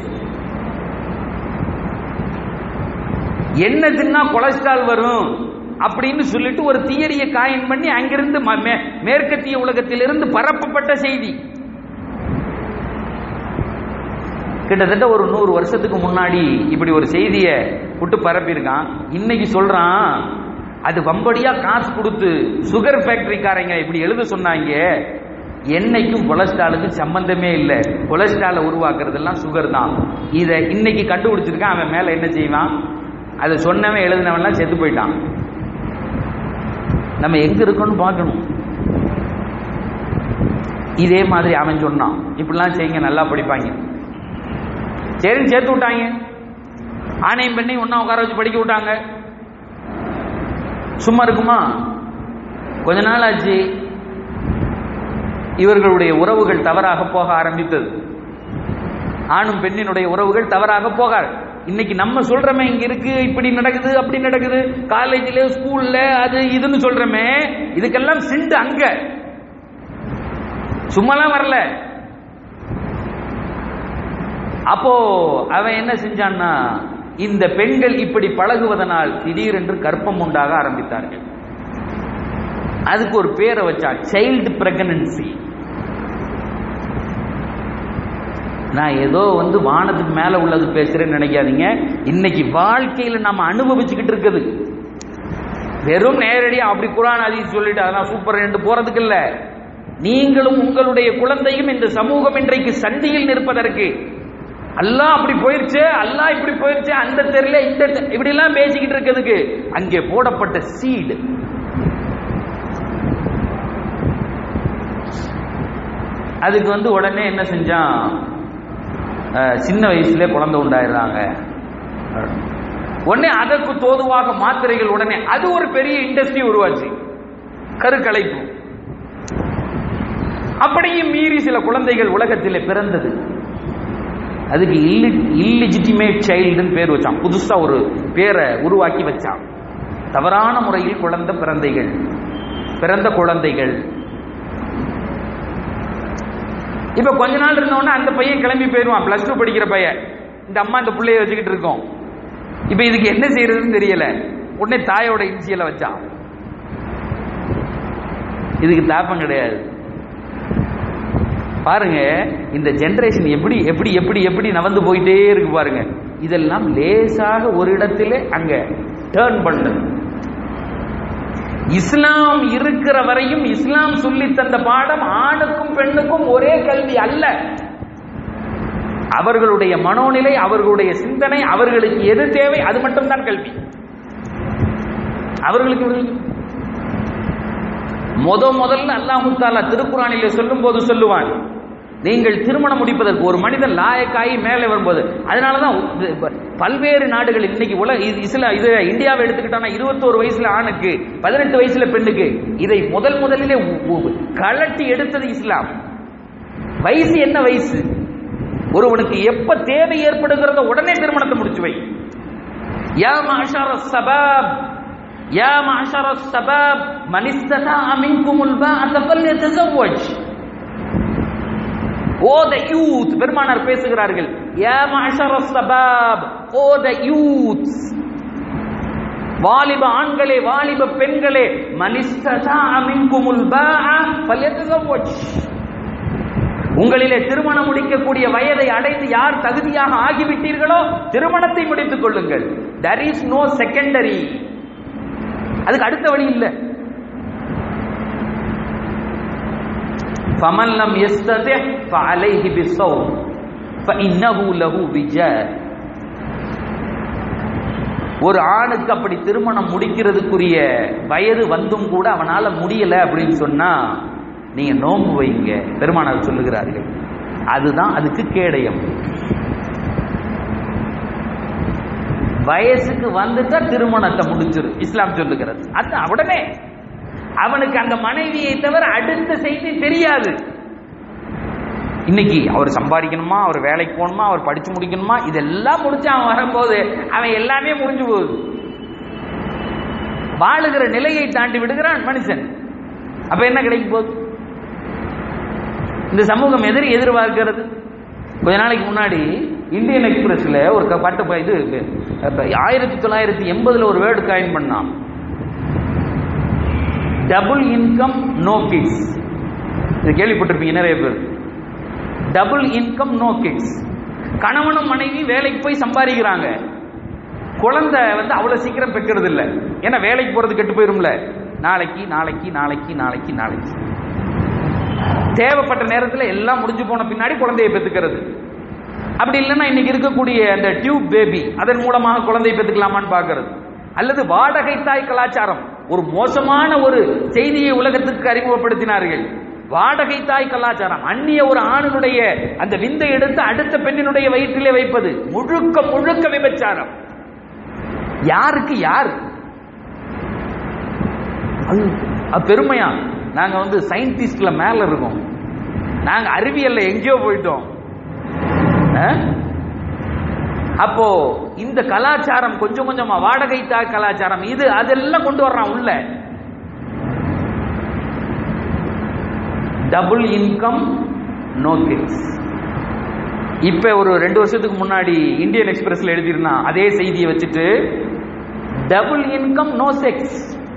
என்ன தின்னா கொலஸ்ட்ரால் வரும் அப்படின்னு சொல்லிட்டு ஒரு தியரியை காயின் பண்ணி அங்கிருந்து ம- மே- மேற்கத்திய உலகத்திலிருந்து பரப்பப்பட்ட செய்தி கிட்டத்தட்ட ஒரு நூறு வருஷத்துக்கு முன்னாடி இப்படி ஒரு செய்தியை விட்டு பரப்பியிருக்கான் இன்னைக்கு சொல்றான் அது வம்படியா காசு கொடுத்து சுகர் ஃபேக்டரிக்காரங்க இப்படி எழுத சொன்னாங்க என்னைக்கும் கொலஸ்ட்ராலுக்கு சம்பந்தமே இல்லை கொலஸ்ட்ராலை உருவாக்குறதெல்லாம் சுகர் தான் இதை இன்னைக்கு கண்டுபிடிச்சிருக்கான் அவன் மேல என்ன செய்வான் அதை சொன்னவன் எழுதினவன்லாம் செத்து போயிட்டான் நம்ம எங்க இருக்கோம்னு பார்க்கணும் இதே மாதிரி அவன் சொன்னான் இப்படிலாம் செய்யுங்க நல்லா படிப்பாங்க சரின்னு சேர்த்து விட்டாங்க ஆணையம் பெண்ணையும் ஒண்ணா உட்கார வச்சு படிக்க விட்டாங்க சும்மா இருக்குமா கொஞ்ச நாள் ஆச்சு இவர்களுடைய உறவுகள் தவறாக போக ஆரம்பித்தது ஆணும் பெண்ணினுடைய உறவுகள் தவறாக போக இன்னைக்கு நம்ம சொல்றோமே இங்க இருக்கு இப்படி நடக்குது அப்படி நடக்குது காலேஜ்ல ஸ்கூல்ல அது இதுன்னு சொல்றோமே இதுக்கெல்லாம் சிண்டு அங்க சும்மாலாம் வரல அப்போ அவன் என்ன செஞ்சான்னா இந்த பெண்கள் இப்படி பழகுவதனால் திடீரென்று கற்பம் உண்டாக ஆரம்பித்தார்கள் அதுக்கு ஒரு பேரை வச்சான் சைல்டு பிரெக்னன்சி நான் ஏதோ வந்து வானத்துக்கு மேல உள்ளது பேசுறேன்னு நினைக்காதீங்க இன்னைக்கு வாழ்க்கையில நம்ம அனுபவிச்சுக்கிட்டு இருக்குது வெறும் நேரடியா அப்படி குரான் அதிகம் சொல்லிட்டு அதெல்லாம் சூப்பர் என்று போறதுக்கு இல்ல நீங்களும் உங்களுடைய குழந்தையும் இந்த சமூகம் இன்றைக்கு சந்தியில் நிற்பதற்கு அல்லாஹ் அப்படி போயிருச்சு அல்லாஹ் இப்படி போயிருச்சு அந்த தெரியல இந்த தெ- இப்படி எல்லாம் பேசிக்கிட்டு இருக்கிறதுக்கு அங்கே போடப்பட்ட சீடு அதுக்கு வந்து உடனே என்ன செஞ்சான் அஹ், சின்ன வயசுல குழந்தை உண்டாயிடுறாங்க உடனே அதற்கு தோதுவாக மாத்திரைகள் உடனே அது ஒரு பெரிய இண்டஸ்ட்ரி உருவாச்சு கருக்கலைப்பு அப்படியும் மீறி சில குழந்தைகள் உலகத்தில் பிறந்தது அதுக்கு இல்லி இல்லிஜிட்டிமேட் சைல்டுன்னு பேர் வச்சான் புதுசா ஒரு பேரை உருவாக்கி வச்சான் தவறான முறையில் குழந்தை பிறந்தைகள் பிறந்த குழந்தைகள் இப்ப கொஞ்ச நாள் இருந்தோடனே அந்த பையன் கிளம்பி போயிடுவான் பிளஸ் டூ படிக்கிற பையன் இந்த அம்மா இந்த பிள்ளைய வச்சுக்கிட்டு இருக்கோம் இப்ப இதுக்கு என்ன செய்யறதுன்னு தெரியல உடனே தாயோட இன்சியலை வச்சான் இதுக்கு தாப்பம் கிடையாது பாருங்க இந்த ஜெனரேஷன் எப்படி எப்படி எப்படி எப்படி நவந்து போயிட்டே இருக்கு பாருங்க இதெல்லாம் லேசாக ஒரு இடத்திலே அங்க டேர்ன் பண்ணது இஸ்லாம் இருக்கிற வரையும் இஸ்லாம் சொல்லி தந்த பாடம் ஆணுக்கும் பெண்ணுக்கும் ஒரே கல்வி அல்ல அவர்களுடைய மனோநிலை அவர்களுடைய சிந்தனை அவர்களுக்கு எது தேவை அது மட்டும்தான் கல்வி அவர்களுக்கு விடுதலை. முத முதல்ல அல்லாஹு தாலா திருக்குறானிலே சொல்லும் போது சொல்லுவான் நீங்கள் திருமணம் முடிப்பதற்கு ஒரு மனிதன் லாயக்காயி மேலே வரும்போது அதனாலதான் உ- பல்வேறு நாடுகள் இன்னைக்கு உலக இது இஸ்லா இது இந்தியாவை எடுத்துக்கிட்டோம்னா இருபத்தோரு வயசுல ஆணுக்கு பதினெட்டு வயசுல பெண்ணுக்கு இதை முதல் முதலிலே உ- உ- கழட்டி எடுத்தது இஸ்லாம் வயசு என்ன வயசு ஒருவனுக்கு எப்ப தேவை ஏற்படுகிறதோ உடனே திருமணத்தை முடிச்சு வை யா மாஷர சபாப் யா மாஷர சபாப் மன் இஸ்ததா மின்குமுல் பாஅத ஃபல்யதஸவ்வஜ் ஓ த யூத் பெருமானார் பேசுகிறார்கள் யா மாஷர சபாப் ஓ த யூத் வாலிப ஆண்களே வாலிப பெண்களே மனிஸ்ததா மின்குமுல் பாஅ ஃபல்யதஸவ்வஜ் உங்களிலே திருமணம் முடிக்கக்கூடிய வயதை அடைந்து யார் தகுதியாக ஆகிவிட்டீர்களோ திருமணத்தை முடித்துக் கொள்ளுங்கள் there is நோ செகண்டரி அதுக்கு அடுத்த வழி இல்ல فمن لم يستطع فعليه بالصوم فإنه له وجاء ஒரு ஆணுக்கு அப்படி திருமணம் முடிக்கிறதுக்குரிய வயது வந்தும் கூட அவனால முடியல அப்படின்னு சொன்னா நீங்க நோன்பு வைங்க பெருமானார் சொல்லுகிறார்கள் அதுதான் அதுக்கு கேடயம் வயசுக்கு வந்துட்டா திருமணத்தை முடிச்சிரு இஸ்லாம் சொல்லுகிறது அது உடனே அவனுக்கு அந்த மனைவியை தவிர அடுத்த செய்தி தெரியாது இன்னைக்கு அவர் சம்பாதிக்கணுமா அவர் வேலைக்கு போகணுமா அவர் படிச்சு முடிக்கணுமா இதெல்லாம் முடிச்சு அவன் வரும்போது அவன் எல்லாமே முடிஞ்சு போகுது வாழுகிற நிலையை தாண்டி விடுகிறான் மனுஷன் அப்ப என்ன கிடைக்க போகுது இந்த சமூகம் எதிரி எதிர்பார்க்கிறது கொஞ்ச நாளைக்கு முன்னாடி இந்தியன் எக்ஸ்பிரஸ்ல ஒரு க- பட்டு ப- இது ஆயிரத்தி தொள்ளாயிரத்தி எண்பதுல ஒரு வேர்டு காயின் பண்ணான் டபுள் இன்கம் நோ கிட்ஸ் இது கேள்விப்பட்டிருப்பீங்க நிறைய பேர் டபுள் இன்கம் நோ கிட்ஸ் கணவனும் மனைவி வேலைக்கு போய் சம்பாதிக்கிறாங்க குழந்தை வந்து அவ்வளவு சீக்கிரம் பெக்கிறது இல்ல ஏன்னா வேலைக்கு போறது கெட்டு போயிரும்ல நாளைக்கு நாளைக்கு நாளைக்கு நாளைக்கு நாளைக்கு தேவைப்பட்ட நேரத்தில் எல்லாம் முடிஞ்சு போன பின்னாடி குழந்தையை பெத்துக்கிறது அப்படி இல்லைன்னா இன்னைக்கு இருக்கக்கூடிய அந்த டியூப் பேபி அதன் மூலமாக குழந்தையை பெத்துக்கலாமான்னு பார்க்கிறது அல்லது வாடகை தாய் கலாச்சாரம் ஒரு மோசமான ஒரு செய்தியை உலகத்துக்கு அறிமுகப்படுத்தினார்கள் வாடகை தாய் கலாச்சாரம் அந்நிய ஒரு ஆணினுடைய அந்த விந்தை எடுத்து அடுத்த பெண்ணினுடைய வயிற்றிலே வைப்பது முழுக்க முழுக்க விபச்சாரம் யாருக்கு யார் அது அது பெருமையா நாங்க வந்து சயின்டிஸ்ட்ல மேல இருக்கோம் நாங்க அறிவியல்ல எங்கேயோ போயிட்டோம் அஹ்? அப்போ இந்த கலாச்சாரம் கொஞ்சம் கொஞ்சமா வாடகை தாய் கலாச்சாரம் இது அதெல்லாம் கொண்டு வர்றான் உள்ள டபுள் இன்கம் நோ கிட்ஸ் இப்ப ஒரு ரெண்டு வருஷத்துக்கு முன்னாடி இந்தியன் எக்ஸ்பிரஸ்ல எழுதியிருந்தான் அதே செய்தியை வச்சுட்டு டபுள் இன்கம் நோ செக்ஸ்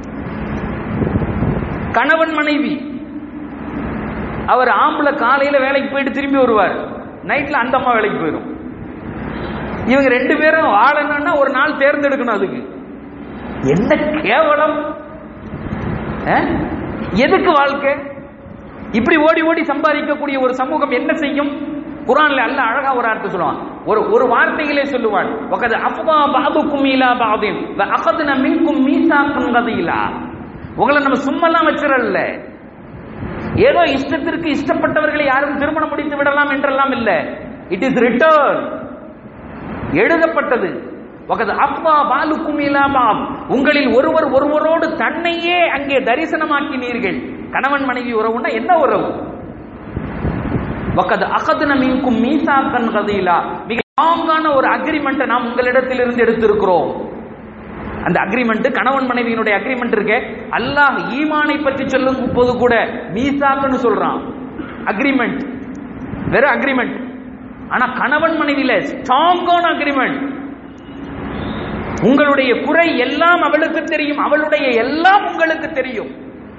கணவன் மனைவி அவர் ஆம்பளை காலையில வேலைக்கு போயிட்டு திரும்பி வருவார் நைட்ல அந்த அம்மா வேலைக்கு போயிடும் இவங்க ரெண்டு பேரும் வாழணும்னா ஒரு நாள் தேர்ந்தெடுக்கணும் அதுக்கு என்ன கேவலம் அஹ்? எதுக்கு வாழ்க்கை இப்படி ஓடி ஓடி சம்பாதிக்கக்கூடிய ஒரு சமூகம் என்ன செய்யும் குரான்ல அல்ல அழகா ஒரு அர்த்தம் சொல்லுவான் ஒரு ஒரு வார்த்தையிலே சொல்லுவான் வகது அஃபா பாதுக்கும் இலா பாதின் வ அகதுன மின்கும் மீசாக்கும் கதையிலா உங்களை நம்ம சும்மாலாம் வச்சிடல ஏதோ இஷ்டத்திற்கு இஷ்டப்பட்டவர்களை யாரும் திருமணம் முடித்து விடலாம் என்றெல்லாம் இல்ல இட் இஸ் ரிட்டர்ன் எழுதப்பட்டது வகது அப்பா பாலுக்கும் இல்லாமாம் உங்களில் ஒருவர் ஒருவரோடு தன்னையே அங்கே தரிசனமாக்கினீர்கள் கணவன் மனைவி உறவுன்னா என்ன உறவு வக்கது அகதுன மின்கும் மீசாக்கன் கதையிலா மிக லாங்கான ஒரு அக்ரிமெண்ட்டை நாம் உங்களிடத்திலிருந்து எடுத்திருக்கிறோம் அந்த அக்ரிமெண்ட் கணவன் மனைவியினுடைய அக்ரிமெண்ட் இருக்கே அல்லாஹ் ஈமானை பற்றி சொல்லும் போது கூட மீசாக்குன்னு சொல்றான் அக்ரிமெண்ட் வெறும் அக்ரிமெண்ட் ஆனா கணவன் மனைவியில ஸ்ட்ராங்கான அக்ரிமெண்ட் உங்களுடைய குறை எல்லாம் அவளுக்கு தெரியும் அவளுடைய எல்லாம் உங்களுக்கு தெரியும்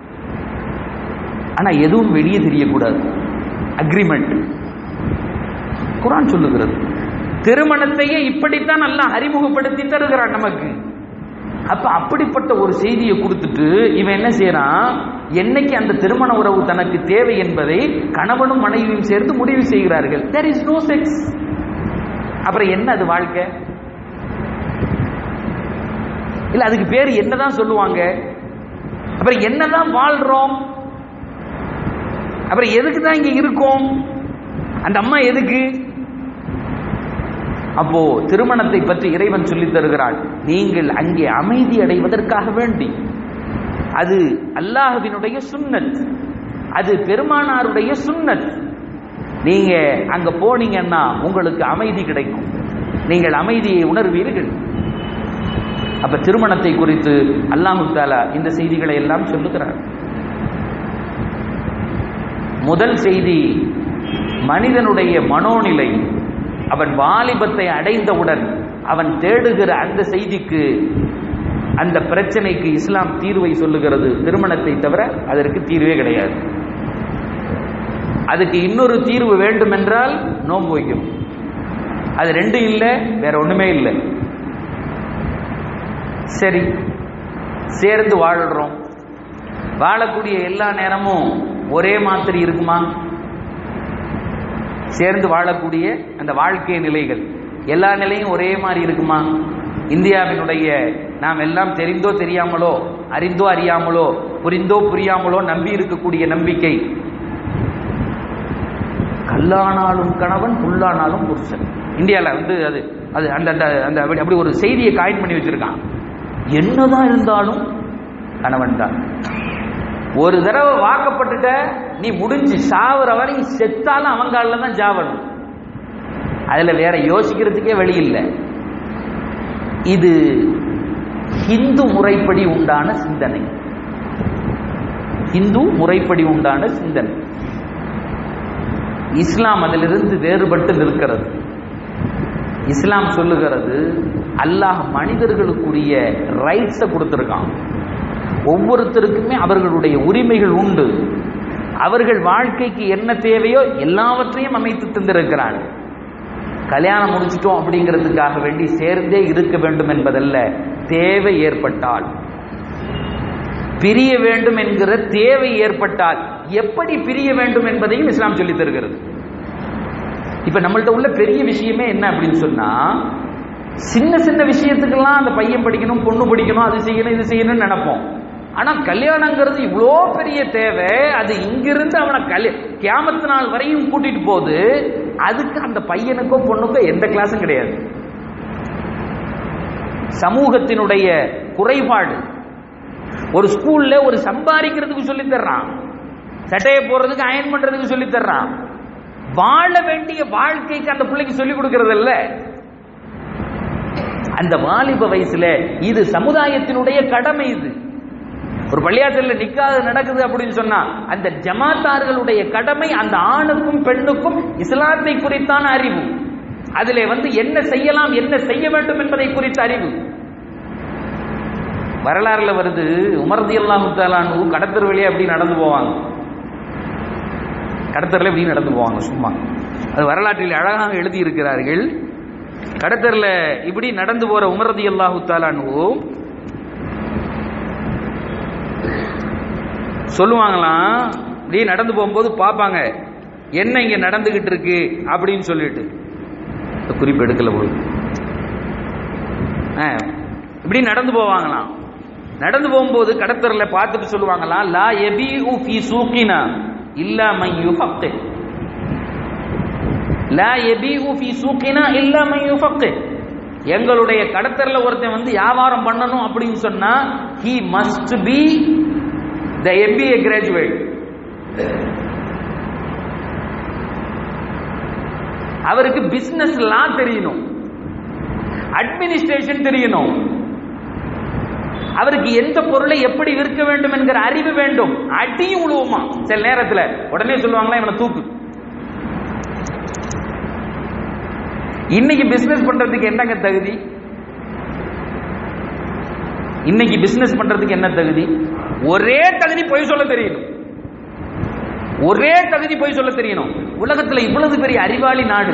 ஆனா எதுவும் வெளியே தெரியக்கூடாது அக்ரிமெண்ட் குரான் சொல்லுகிறது திருமணத்தையே இப்படித்தான் அல்லாஹ் அறிமுகப்படுத்தி தருகிறான் நமக்கு அப்ப அப்படிப்பட்ட ஒரு செய்தியை கொடுத்துட்டு இவன் என்ன செய்யறான் என்னைக்கு அந்த திருமண உறவு தனக்கு தேவை என்பதை கணவனும் மனைவியும் சேர்ந்து முடிவு செய்கிறார்கள் தேர் இஸ் நோ செக்ஸ் அப்புறம் என்ன அது வாழ்க்கை இல்ல அதுக்கு பேர் என்னதான் சொல்லுவாங்க அப்புறம் என்னதான் வாழ்றோம் அப்புறம் எதுக்கு தான் இங்க இருக்கோம் அந்த அம்மா எதுக்கு அப்போ திருமணத்தை பற்றி இறைவன் சொல்லித் தருகிறான் நீங்கள் அங்கே அமைதி அடைவதற்காக வேண்டி அது அல்லாஹ்வினுடைய சுன்னத் அது பெருமானாருடைய சுன்னத் நீங்க அங்க போனீங்கன்னா உங்களுக்கு அமைதி கிடைக்கும் நீங்கள் அமைதியை உணர்வீர்கள் அப்ப திருமணத்தை குறித்து அல்லாஹு தாலா இந்த செய்திகளை எல்லாம் சொல்லுகிறார் முதல் செய்தி மனிதனுடைய மனோநிலை அவன் வாலிபத்தை அடைந்தவுடன் அவன் தேடுகிற அந்த செய்திக்கு அந்த பிரச்சனைக்கு இஸ்லாம் தீர்வை சொல்லுகிறது திருமணத்தை தவிர அதற்கு தீர்வே கிடையாது அதுக்கு இன்னொரு தீர்வு வேண்டும் என்றால் நோன்பு வைக்கும் அது ரெண்டும் இல்லை வேற ஒண்ணுமே இல்லை சரி சேர்ந்து வாழ்றோம் வாழக்கூடிய எல்லா நேரமும் ஒரே மாதிரி இருக்குமா சேர்ந்து வாழக்கூடிய அந்த வாழ்க்கை நிலைகள் எல்லா நிலையும் ஒரே மாதிரி இருக்குமா இந்தியாவினுடைய நாம் எல்லாம் தெரிந்தோ தெரியாமலோ அறிந்தோ அறியாமலோ புரிந்தோ புரியாமலோ நம்பி இருக்கக்கூடிய நம்பிக்கை கல்லானாலும் கணவன் புல்லானாலும் புருஷன் இந்தியாவில் வந்து அது அது அந்த அந்த அந்த அப்படி அப்படி ஒரு செய்தியை காயின் பண்ணி வச்சிருக்கான் என்னதான் இருந்தாலும் கணவன் தான் ஒரு தடவை வாக்கப்பட்டுட்ட நீ முடிஞ்சு சாவுற வரையும் செத்தாலும் அவன் காலில் தான் சாவணும் அதுல வேற யோசிக்கிறதுக்கே வழி இல்லை இது ஹிந்து முறைப்படி உண்டான சிந்தனை இந்து முறைப்படி உண்டான சிந்தனை இஸ்லாம் அதிலிருந்து வேறுபட்டு நிற்கிறது இஸ்லாம் சொல்லுகிறது அல்லாஹ் மனிதர்களுக்குரிய ரைட்ஸை கொடுத்துருக்கான் ஒவ்வொருத்தருக்குமே அவர்களுடைய உரிமைகள் உண்டு அவர்கள் வாழ்க்கைக்கு என்ன தேவையோ எல்லாவற்றையும் அமைத்து தந்திருக்கிறான் கல்யாணம் முடிச்சிட்டோம் அப்படிங்கிறதுக்காக வேண்டி சேர்ந்தே இருக்க வேண்டும் என்பதல்ல தேவை ஏற்பட்டால் பிரிய வேண்டும் என்கிற தேவை ஏற்பட்டால் எப்படி பிரிய வேண்டும் என்பதையும் இஸ்லாம் சொல்லித் தருகிறது இப்ப நம்மள்ட்ட உள்ள பெரிய விஷயமே என்ன அப்படின்னு சொன்னா சின்ன சின்ன விஷயத்துக்கெல்லாம் அந்த பையன் படிக்கணும் பொண்ணு படிக்கணும் அது செய்யணும் இது செய்யணும்னு நினைப்போம் ஆனா கல்யாணங்கிறது இவ்வளோ பெரிய தேவை அது இங்கிருந்து அவனை கல்ய கியாமத்து நாள் வரையும் கூட்டிட்டு போகுது அதுக்கு அந்த பையனுக்கோ பொண்ணுக்கோ எந்த கிளாஸும் கிடையாது சமூகத்தினுடைய குறைபாடு ஒரு ஸ்கூல்ல ஒரு சம்பாதிக்கிறதுக்கு சொல்லி தர்றான் சட்டையை போடுறதுக்கு அயன் பண்றதுக்கு சொல்லி தர்றான் வாழ வேண்டிய வாழ்க்கைக்கு அந்த பிள்ளைக்கு சொல்லி கொடுக்கறது இல்ல அந்த வாலிப வயசுல இது சமுதாயத்தினுடைய கடமை இது ஒரு பள்ளியாசல்ல நிக்காது நடக்குது அப்படின்னு சொன்னா அந்த ஜமாத்தார்களுடைய கடமை அந்த ஆணுக்கும் பெண்ணுக்கும் இஸ்லாத்தை குறித்தான அறிவு அதிலே வந்து என்ன செய்யலாம் என்ன செய்ய வேண்டும் என்பதை குறித்த அறிவு வரலாறுல வருது உமர்தி அல்லாஹு தாலானு கடத்தர் வழியா அப்படி நடந்து போவாங்க கடத்தரில் இப்படி நடந்து போவாங்க சும்மா அது வரலாற்றில் அழகாக எழுதி இருக்கிறார்கள் கடத்தரில் இப்படி நடந்து போற உமரதி அல்லாஹு தாலானு சொல்லுவாங்களாம் இப்படி நடந்து போகும்போது பார்ப்பாங்க என்ன இங்க நடந்துகிட்டு இருக்கு அப்படின்னு சொல்லிட்டு குறிப்பு எடுக்கல போய் இப்படி நடந்து போவாங்களாம் நடந்து போகும்போது கடத்தரில் பார்த்துட்டு சொல்லுவாங்களாம் லா எபி ஃபி சூக்கினா இல்லா மையு யுஃபக்கு லா எபி ஃபி சூக்கினா இல்லா மையு யுஃபக்கு எங்களுடைய கடத்தரில் ஒருத்தன் வந்து வியாபாரம் பண்ணணும் அப்படின்னு சொன்னா he must be the MBA graduate அவருக்கு பிசினஸ் லா தெரியணும் அட்மினிஸ்ட்ரேஷன் தெரியணும் அவருக்கு எந்த பொருளை எப்படி விற்க வேண்டும் என்கிற அறிவு வேண்டும் அடியும் உழுவுமா சில நேரத்தில் உடனே சொல்லுவாங்களா இவனை தூக்கு இன்னைக்கு பிசினஸ் பண்றதுக்கு என்னங்க தகுதி இன்னைக்கு பிசினஸ் பண்றதுக்கு என்ன தகுதி ஒரே தகுதி பொய் சொல்ல தெரியணும் ஒரே தகுதி பொய் சொல்ல தெரியணும் உலகத்துல இவ்வளவு பெரிய அறிவாளி நாடு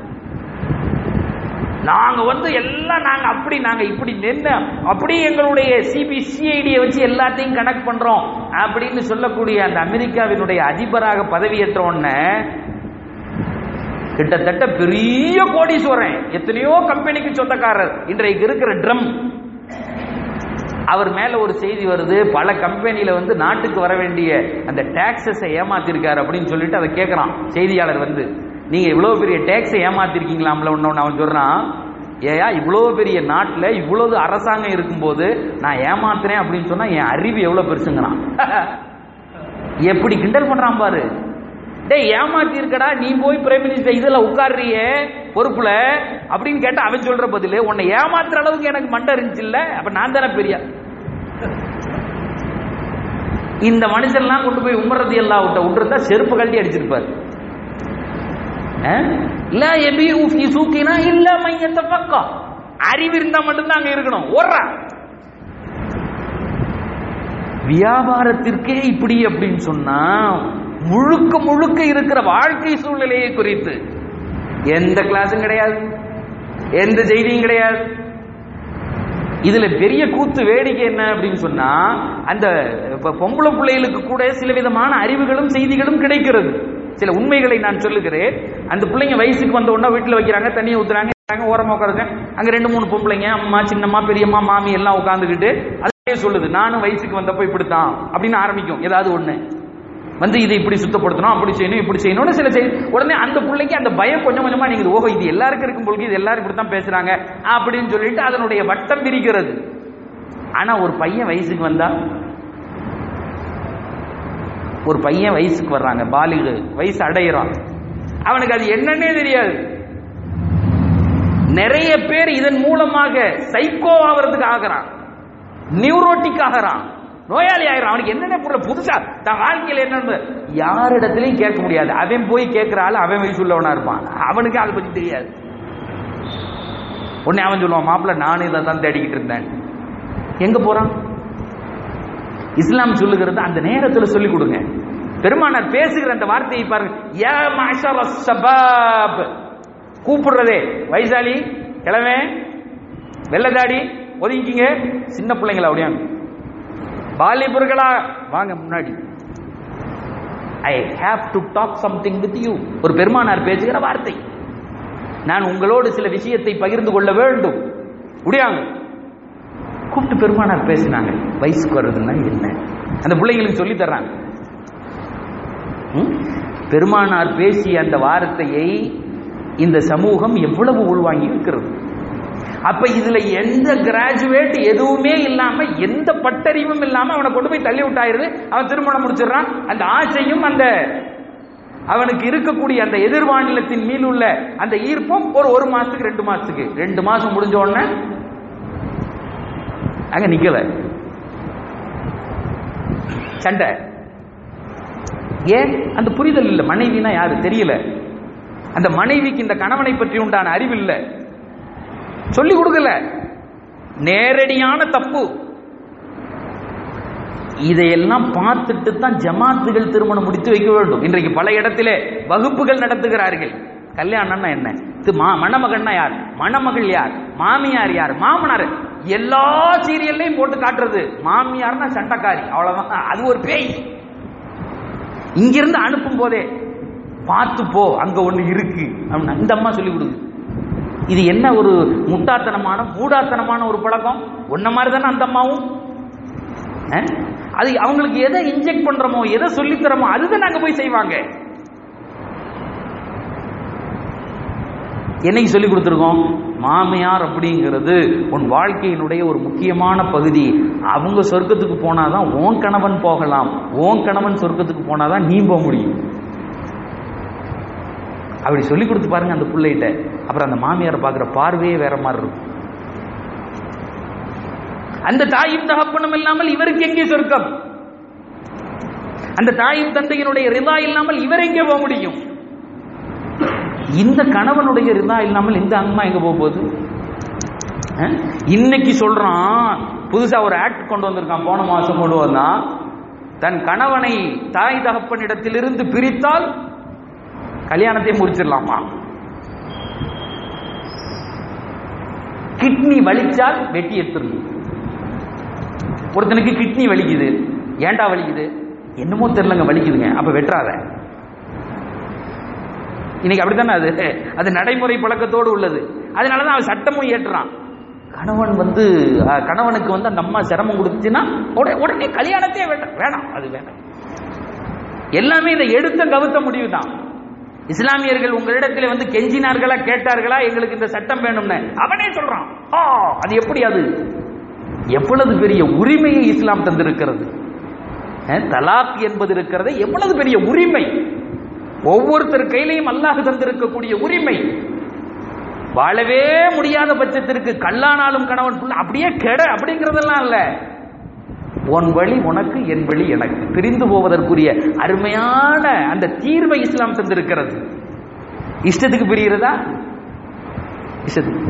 நாங்க வந்து எல்லாம் நாங்க அப்படி நாங்க இப்படி நின்று அப்படி எங்களுடைய சிபி சிஐடியை வச்சு எல்லாத்தையும் கனெக்ட் பண்றோம் அப்படின்னு சொல்லக்கூடிய அந்த அமெரிக்காவினுடைய அதிபராக பதவியேற்ற உடனே கிட்டத்தட்ட பெரிய கோடீஸ்வரன் எத்தனையோ கம்பெனிக்கு சொந்தக்காரர் இன்றைக்கு இருக்கிற ட்ரம் அவர் மேல ஒரு செய்தி வருது பல கம்பெனியில வந்து நாட்டுக்கு வர வேண்டிய அந்த டாக்ஸஸை ஏமாத்திருக்காரு அப்படின்னு சொல்லிட்டு அதை கேட்கறான் செய்தியாளர் வந்து நீங்க இவ்வளவு பெரிய டேக்ஸை ஏமாத்திருக்கீங்களாம்ல ஒன்னு அவன் சொல்றான் ஏயா இவ்வளவு பெரிய நாட்டில் இவ்வளவு அரசாங்கம் இருக்கும்போது நான் ஏமாத்துறேன் அப்படின்னு சொன்னா என் அறிவு எவ்வளவு பெருசுங்கிறான் எப்படி கிண்டல் பண்றான் பாரு டேய் ஏமாத்தி இருக்கடா நீ போய் பிரைம் மினிஸ்டர் இதுல உட்கார்றியே பொறுப்புல அப்படின்னு கேட்டா அவன் சொல்ற பதில் உன்னை ஏமாத்துற அளவுக்கு எனக்கு மண்டை இருந்துச்சு இல்ல அப்ப நான் தானே பெரிய இந்த மனுஷன்லாம் கொண்டு போய் உமரதி எல்லாம் விட்ட விட்டுருந்தா செருப்பு கழட்டி அடிச்சிருப்பாரு இல்ல எபி ஊஃபி சூக்கினா இல்ல மையத்தை பக்கம் அறிவு இருந்தா மட்டும்தான் அங்க இருக்கணும் ஓடுறா வியாபாரத்திற்கே இப்படி அப்படின்னு சொன்னா முழுக்க முழுக்க இருக்கிற வாழ்க்கை சூழ்நிலையை குறித்து எந்த கிளாஸும் கிடையாது எந்த செய்தியும் கிடையாது இதுல பெரிய கூத்து வேடிக்கை என்ன அப்படின்னு சொன்னா அந்த பொம்பளை பிள்ளைகளுக்கு கூட சில விதமான அறிவுகளும் செய்திகளும் கிடைக்கிறது சில உண்மைகளை நான் சொல்லுகிறேன் அந்த பிள்ளைங்க வயசுக்கு வந்த உடனே வீட்டில் வைக்கிறாங்க தண்ணியை ஊத்துறாங்க ஓரமா உட்காருங்க அங்க ரெண்டு மூணு பொம்பளைங்க அம்மா சின்னம்மா பெரியம்மா மாமி எல்லாம் உட்காந்துக்கிட்டு அதே சொல்லுது நானும் வயசுக்கு வந்தப்போ இப்படித்தான் அப்படின்னு ஆரம்பிக்கும் ஏதாவது ஒண்ணு வந்து இதை இப்படி சுத்தப்படுத்தணும் அப்படி செய்யணும் இப்படி செய்யணும்னு சில செய் உடனே அந்த பிள்ளைக்கு அந்த பயம் கொஞ்சம் கொஞ்சமா நீங்க ஓஹோ இது எல்லாருக்கும் இருக்கும் பொழுது இது எல்லாரும் இப்படித்தான் பேசுறாங்க அப்படின்னு சொல்லிட்டு அதனுடைய வட்டம் விரிக்கிறது ஆனா ஒரு பையன் வயசுக்கு வந்தா ஒரு பையன் வயசுக்கு வர்றாங்க பாலிகு வயசு அடையிறான் அவனுக்கு அது என்னன்னே தெரியாது நிறைய பேர் இதன் மூலமாக சைக்கோ ஆகிறதுக்கு ஆகிறான் நியூரோட்டிக் ஆகிறான் நோயாளி ஆகிறான் அவனுக்கு என்னென்ன பொருள் புதுசா தன் வாழ்க்கையில் என்னன்னு யாரிடத்திலையும் கேட்க முடியாது அவன் போய் கேட்கிற ஆள் அவன் வயசு உள்ளவனா இருப்பான் அவனுக்கு அதை பத்தி தெரியாது உடனே அவன் சொல்லுவான் மாப்பிள்ள நானும் இதை தான் தேடிக்கிட்டு இருந்தேன் எங்க போறான் இஸ்லாம் சொல்லுகிறது அந்த நேரத்தில் சொல்லிக் கொடுங்க பெருமானார் பேசுகிற அந்த வார்த்தையை பாருங்க யா மாஷர் சபாப் கூப்பிடுறதே வைசாலி கிழமை வெள்ளதாடி ஒதுங்கிங்க சின்ன பிள்ளைங்களா அப்படியாங்க வாலிபர்களா வாங்க முன்னாடி I have to talk something with you ஒரு பெருமானார் பேசுகிற வார்த்தை நான் உங்களோடு சில விஷயத்தை பகிர்ந்து கொள்ள வேண்டும் முடியாங்க கூப்பிட்டு பெருமானார் பேசினாங்க வயசுக்கு வர்றதுன்னா என்ன அந்த பிள்ளைங்களுக்கு சொல்லி தர்றாங்க ம்? பெருமானார் பேசிய அந்த வார்த்தையை இந்த சமூகம் எவ்வளவு உள்வாங்கி இருக்கிறது அப்ப இதுல எந்த கிராஜுவேட் எதுவுமே இல்லாம எந்த பட்டறிவும் இல்லாம அவனை கொண்டு போய் தள்ளி விட்டாயிருது அவன் திருமணம் முடிச்சிடுறான் அந்த ஆசையும் அந்த அவனுக்கு இருக்கக்கூடிய அந்த எதிர்வானிலத்தின் மீது உள்ள அந்த ஈர்ப்பும் ஒரு ஒரு மாசத்துக்கு ரெண்டு மாசத்துக்கு ரெண்டு மாசம் முடிஞ்ச உடனே அங்க நிக்கல சண்டை ஏன் அந்த புரிதல் இல்லை மனைவினா யாரு தெரியல அந்த மனைவிக்கு இந்த கணவனை பற்றி உண்டான அறிவு இல்லை சொல்லி கொடுக்கல நேரடியான தப்பு இதையெல்லாம் பார்த்துட்டு தான் ஜமாத்துகள் திருமணம் முடித்து வைக்க வேண்டும் இன்றைக்கு பல இடத்திலே வகுப்புகள் நடத்துகிறார்கள் கல்யாணம்னா என்ன இது மா மணமகன்னா யார் மணமகள் யார் மாமியார் யார் மாமனார் எல்லா சீரியல்லையும் போட்டு காட்டுறது மாமியார்னா சண்டைக்காரி அவ்வளவுதான் அது ஒரு பேய் இங்கிருந்து அனுப்பும் போதே பார்த்து போ அங்க ஒண்ணு இருக்கு அப்படின்னு இந்த அம்மா சொல்லி கொடுக்குது இது என்ன ஒரு முட்டாத்தனமான மூடாத்தனமான ஒரு பழக்கம் ஒன்ன மாதிரி தானே அந்த அம்மாவும் அஹ்? அது அவங்களுக்கு எதை இன்ஜெக்ட் பண்றோமோ எதை சொல்லித் தரமோ அதுதான் நாங்க போய் செய்வாங்க என்னைக்கு சொல்லி கொடுத்துருக்கோம் மாமியார் அப்படிங்கிறது உன் வாழ்க்கையினுடைய ஒரு முக்கியமான பகுதி அவங்க சொர்க்கத்துக்கு போனாதான் உன் கணவன் போகலாம் உன் கணவன் சொர்க்கத்துக்கு போனாதான் நீ போக முடியும் அப்படி சொல்லி கொடுத்து பாருங்க அந்த பிள்ளைகிட்ட அப்புறம் அந்த மாமியாரை பார்க்குற பார்வையே வேற மாதிரி இருக்கும் அந்த தாயும் தகப்பனும் இல்லாமல் இவருக்கு எங்கே சொர்க்கம் அந்த தாயும் தந்தையினுடைய ரிதா இல்லாமல் இவர் எங்கே போக முடியும் இந்த கணவனுடைய ரிதா இல்லாமல் இந்த அம்மா எங்க போக போகுது அஹ்? இன்னைக்கு சொல்றான் புதுசா ஒரு ஆக்ட் கொண்டு வந்திருக்கான் போன மாசம் கொண்டு வந்தான் தன் கணவனை தாய் தகப்பனிடத்திலிருந்து பிரித்தால் கல்யாணத்தை முடிச்சிடலாமா கிட்னி வலிச்சால் வெட்டி எடுத்துடணும் ஒருத்தனுக்கு கிட்னி வலிக்குது ஏன்டா வலிக்குது என்னமோ தெரியலங்க வலிக்குதுங்க அப்ப வெட்டுறாத இன்னைக்கு அப்படித்தானே அது அது நடைமுறை பழக்கத்தோடு உள்ளது அதனாலதான் அவன் சட்டமும் ஏற்றுறான் கணவன் வந்து அஹ், கணவனுக்கு வந்து அந்த அம்மா சிரமம் கொடுத்துச்சுன்னா உடனே உடனே கல்யாணத்தையே வேண்டாம் வேணாம் அது வேண்டாம் எல்லாமே இந்த எடுத்த கவுத்த முடிவு தான் இஸ்லாமியர்கள் உங்களிடத்தில் வந்து கெஞ்சினார்களா கேட்டார்களா எங்களுக்கு இந்த சட்டம் வேணும்னு அவனே சொல்றான் ஆ அது எப்படி அது எவ்வளவு பெரிய உரிமையை இஸ்லாம் தந்திருக்கிறது அஹ், தலாக் என்பது இருக்கிறது எவ்வளவு பெரிய உரிமை ஒவ்வொருத்தர் கையிலையும் அல்லாஹ் தந்திருக்கக்கூடிய உரிமை வாழவே முடியாத பட்சத்திற்கு கல்லானாலும் கணவன் புள்ள அப்படியே கெட அப்படிங்கிறதெல்லாம் இல்ல உன் வழி உனக்கு என் வழி எனக்கு பிரிந்து போவதற்குரிய அருமையான அந்த தீர்வை இஸ்லாம் தந்திருக்கிறது இஷ்டத்துக்கு பிரிகிறதா இஷ்டத்துக்கு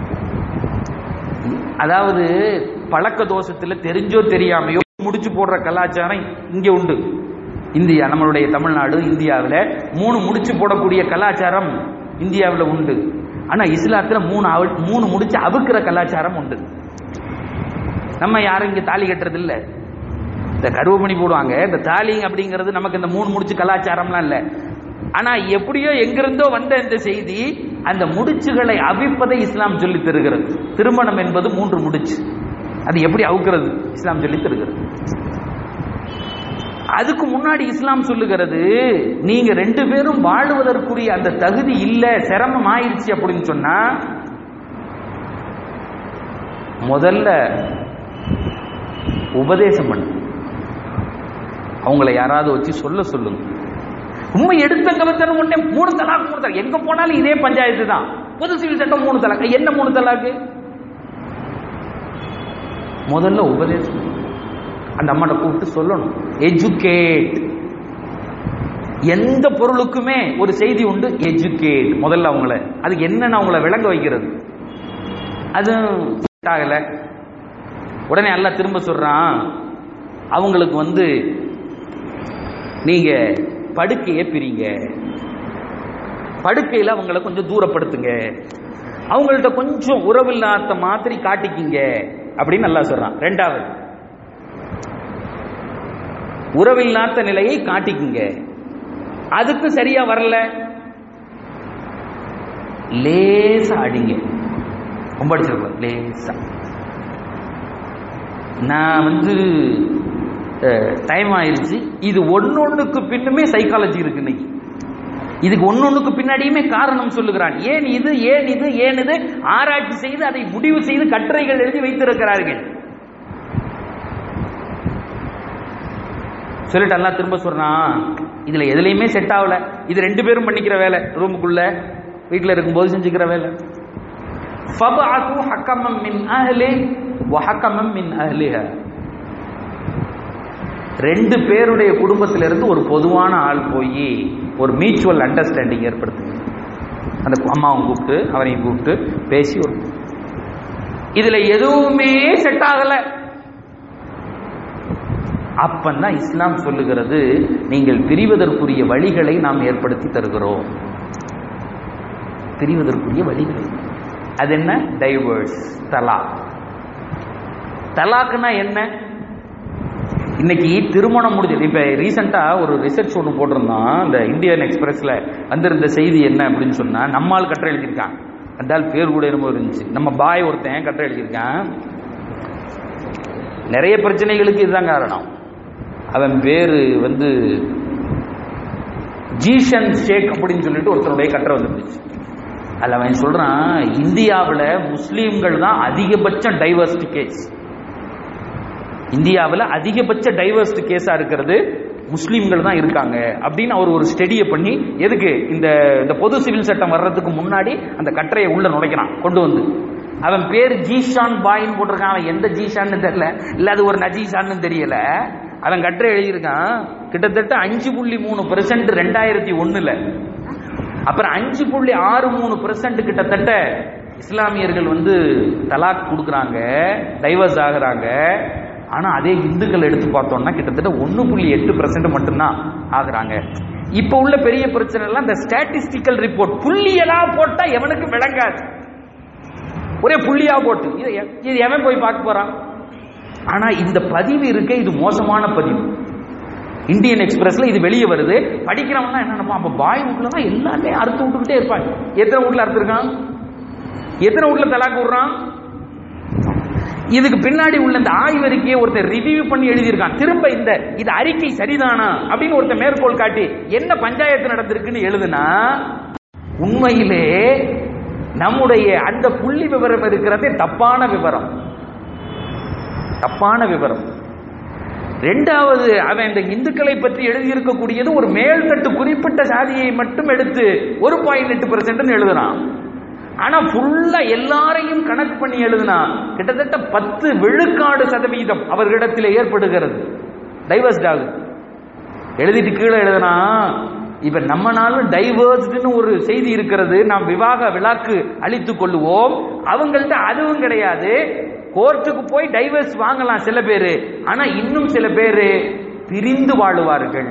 அதாவது பழக்க தோஷத்துல தெரிஞ்சோ தெரியாமையோ முடிச்சு போடுற கலாச்சாரம் இங்க உண்டு இந்தியா நம்மளுடைய தமிழ்நாடு இந்தியாவில் மூணு முடிச்சு போடக்கூடிய கலாச்சாரம் இந்தியாவில் உண்டு ஆனா இஸ்லாத்துல மூணு அவு- மூணு முடிச்சு அவுக்கிற கலாச்சாரம் உண்டு நம்ம யாரும் இங்க தாலி கட்டுறது இல்ல இந்த கருவமணி போடுவாங்க இந்த தாலி அப்படிங்கிறது நமக்கு இந்த மூணு முடிச்சு கலாச்சாரம்லாம் இல்ல ஆனா எப்படியோ எங்கிருந்தோ வந்த இந்த செய்தி அந்த முடிச்சுகளை அவிப்பதை இஸ்லாம் சொல்லி தருகிறது திருமணம் என்பது மூன்று முடிச்சு அது எப்படி அவுக்கிறது இஸ்லாம் சொல்லி தருகிறது அதுக்கு முன்னாடி இஸ்லாம் சொல்லுகிறது நீங்க ரெண்டு பேரும் வாழுவதற்குரிய அந்த தகுதி இல்ல சிரமம் ஆயிருச்சு அப்படின்னு சொன்னா முதல்ல உபதேசம் பண்ணு அவங்கள யாராவது வச்சு சொல்ல சொல்லுங்க உண்மை எடுத்தங்க வச்சாலும் உடனே மூணு தலாக் மூணு தலாக் எங்க போனாலும் இதே பஞ்சாயத்து தான் பொது சிவில் சட்டம் மூணு தலாக் என்ன மூணு தலாக்கு முதல்ல உபதேசம் அந்த அம்மாட்ட கூப்பிட்டு சொல்லணும் எஜுகேட் எந்த பொருளுக்குமே ஒரு செய்தி உண்டு எஜுகேட் முதல்ல அவங்கள அதுக்கு என்னன்னு அவங்கள விளங்க வைக்கிறது அது ஆகல உடனே எல்லாம் திரும்ப சொல்றான் அவங்களுக்கு வந்து நீங்க படுக்கையை பிரிங்க படுக்கையில் அவங்கள கொஞ்சம் தூரப்படுத்துங்க அவங்கள்ட்ட கொஞ்சம் உறவில்லாத மாதிரி காட்டிக்கிங்க அப்படின்னு நல்லா சொல்றான் ரெண்டாவது உறவில்லாத நிலையை காட்டிக்குங்க அதுக்கு சரியா வரல லேசா அடிங்க ரொம்ப அடிச்சிருக்கோம் லேசா நான் வந்து டைம் ஆயிருச்சு இது ஒன்னொன்னுக்கு பின்னுமே சைக்காலஜி இருக்கு இன்னைக்கு இதுக்கு ஒன்னொன்னுக்கு பின்னாடியுமே காரணம் சொல்லுகிறான் ஏன் இது ஏன் இது ஏன் இது ஆராய்ச்சி செய்து அதை முடிவு செய்து கட்டுரைகள் எழுதி வைத்திருக்கிறார்கள் சொல்லிட்டு எல்லாம் திரும்ப சொல்றான் இதுல எதுலையுமே செட் ஆகல இது ரெண்டு பேரும் பண்ணிக்கிற வேலை ரூமுக்குள்ள வீட்டில் இருக்கும்போது செஞ்சுக்கிற வேலை ஃபபஅது ஹக்கமம் மின் அஹ்லி வ ஹக்கமம் மின் அஹ்லிஹா ரெண்டு பேருடைய குடும்பத்திலிருந்து ஒரு பொதுவான ஆள் போய் ஒரு மியூச்சுவல் அண்டர்ஸ்டாண்டிங் ஏற்படுத்துங்க அந்த அம்மாவும் கூப்பிட்டு அவரையும் கூப்பிட்டு பேசி ஒரு இதுல எதுவுமே செட் ஆகல அப்பந்தான் இஸ்லாம் சொல்லுகிறது நீங்கள் பிரிவதற்குரிய வழிகளை நாம் ஏற்படுத்தி தருகிறோம் பிரிவதற்குரிய வழிகளை அது என்ன டைவர்ஸ் தலாக் தலாக்னா என்ன இன்னைக்கு திருமணம் முடிஞ்சது இப்ப ரீசெண்டா ஒரு ரிசர்ச் ஒன்று போட்டிருந்தான் இந்த இந்தியன் எக்ஸ்பிரஸ்ல வந்திருந்த செய்தி என்ன அப்படின்னு சொன்னா நம்மால் கட்டுரை எழுதியிருக்கான் அந்தால் பேர் கூட என்னமோ இருந்துச்சு நம்ம பாய் ஒருத்தன் கட்டுரை எழுதியிருக்கான் நிறைய பிரச்சனைகளுக்கு இதுதான் காரணம் அவன் பேரு வந்து ஜீஷன் ஷேக் அப்படின்னு சொல்லிட்டு ஒருத்தனுடைய கட்டுரை வந்துருந்துச்சு அதில் அவன் சொல்றான் இந்தியாவில் முஸ்லீம்கள் தான் அதிகபட்ச டைவர்ஸ்ட் கேஸ் இந்தியாவில் அதிகபட்ச டைவர்ஸ்ட் கேஸா இருக்கிறது முஸ்லீம்கள் தான் இருக்காங்க அப்படின்னு அவர் ஒரு ஸ்டடியை பண்ணி எதுக்கு இந்த இந்த பொது சிவில் சட்டம் வர்றதுக்கு முன்னாடி அந்த கட்டுரையை உள்ள நுழைக்கிறான் கொண்டு வந்து அவன் பேர் ஜீஷான் பாயின்னு போட்டிருக்கான் அவன் எந்த ஜீஷான்னு தெரியல இல்ல அது ஒரு நஜீஷான்னு தெரியல அவன் கட்டுரை எழுதியிருக்கான் கிட்டத்தட்ட அஞ்சு புள்ளி மூணு பெர்சன்ட் ரெண்டாயிரத்தி ஒண்ணுல அப்புறம் அஞ்சு புள்ளி ஆறு மூணு பெர்சன்ட் கிட்டத்தட்ட இஸ்லாமியர்கள் வந்து தலாக் கொடுக்குறாங்க டைவர்ஸ் ஆகுறாங்க ஆனா அதே இந்துக்கள் எடுத்து பார்த்தோம்னா கிட்டத்தட்ட ஒன்னு புள்ளி எட்டு பெர்சன்ட் மட்டும்தான் ஆகுறாங்க இப்ப உள்ள பெரிய பிரச்சனை எல்லாம் இந்த ஸ்டாட்டிஸ்டிக்கல் ரிப்போர்ட் புள்ளியலா போட்டா எவனுக்கு விளங்காது ஒரே புள்ளியா போட்டு இது இது எவன் போய் பார்க்க போறான் ஆனா இந்த பதிவு இருக்க இது மோசமான பதிவு இந்தியன் எக்ஸ்பிரஸ்ல இது வெளியே வருது படிக்கிறவங்க என்ன நினைப்பான் அப்ப பாய் வீட்டுல தான் எல்லாமே அறுத்து விட்டுக்கிட்டே இருப்பாங்க எத்தனை வீட்டுல அறுத்துருக்கான் எத்தனை வீட்டுல தலாக்கு விடுறான் இதுக்கு பின்னாடி உள்ள இந்த ஆய்வறிக்கையை ஒருத்தர் ரிவ்யூ பண்ணி எழுதியிருக்கான் திரும்ப இந்த இது அறிக்கை சரிதானா அப்படின்னு ஒருத்தர் மேற்கோள் காட்டி என்ன பஞ்சாயத்து நடந்திருக்குன்னு எழுதுனா உண்மையிலே நம்முடைய அந்த புள்ளி விவரம் இருக்கிறதே தப்பான விவரம் தப்பான விவரம் ரெண்டாவது அவன் இந்த இந்துக்களை பற்றி எழுதியிருக்கக்கூடியது ஒரு மேல்தட்டு குறிப்பிட்ட சாதியை மட்டும் எடுத்து ஒரு பாயிண்ட் எட்டு பெர்சென்ட் எழுதுறான் ஆனா ஃபுல்லா எல்லாரையும் கணக்கு பண்ணி எழுதுனா கிட்டத்தட்ட பத்து விழுக்காடு சதவீதம் அவர்களிடத்தில் ஏற்படுகிறது டைவர்ஸ்ட் ஆகுது எழுதிட்டு கீழே எழுதுனா இப்ப நம்ம நாளும் டைவர்ஸ்டுன்னு ஒரு செய்தி இருக்கிறது நாம் விவாக விழாக்கு அளித்துக் கொள்ளுவோம் அவங்கள்ட்ட அதுவும் கிடையாது கோர்ட்டுக்கு போய் டைவர்ஸ் வாங்கலாம் சில பேரு ஆனா இன்னும் சில பேரு பிரிந்து வாழுவார்கள்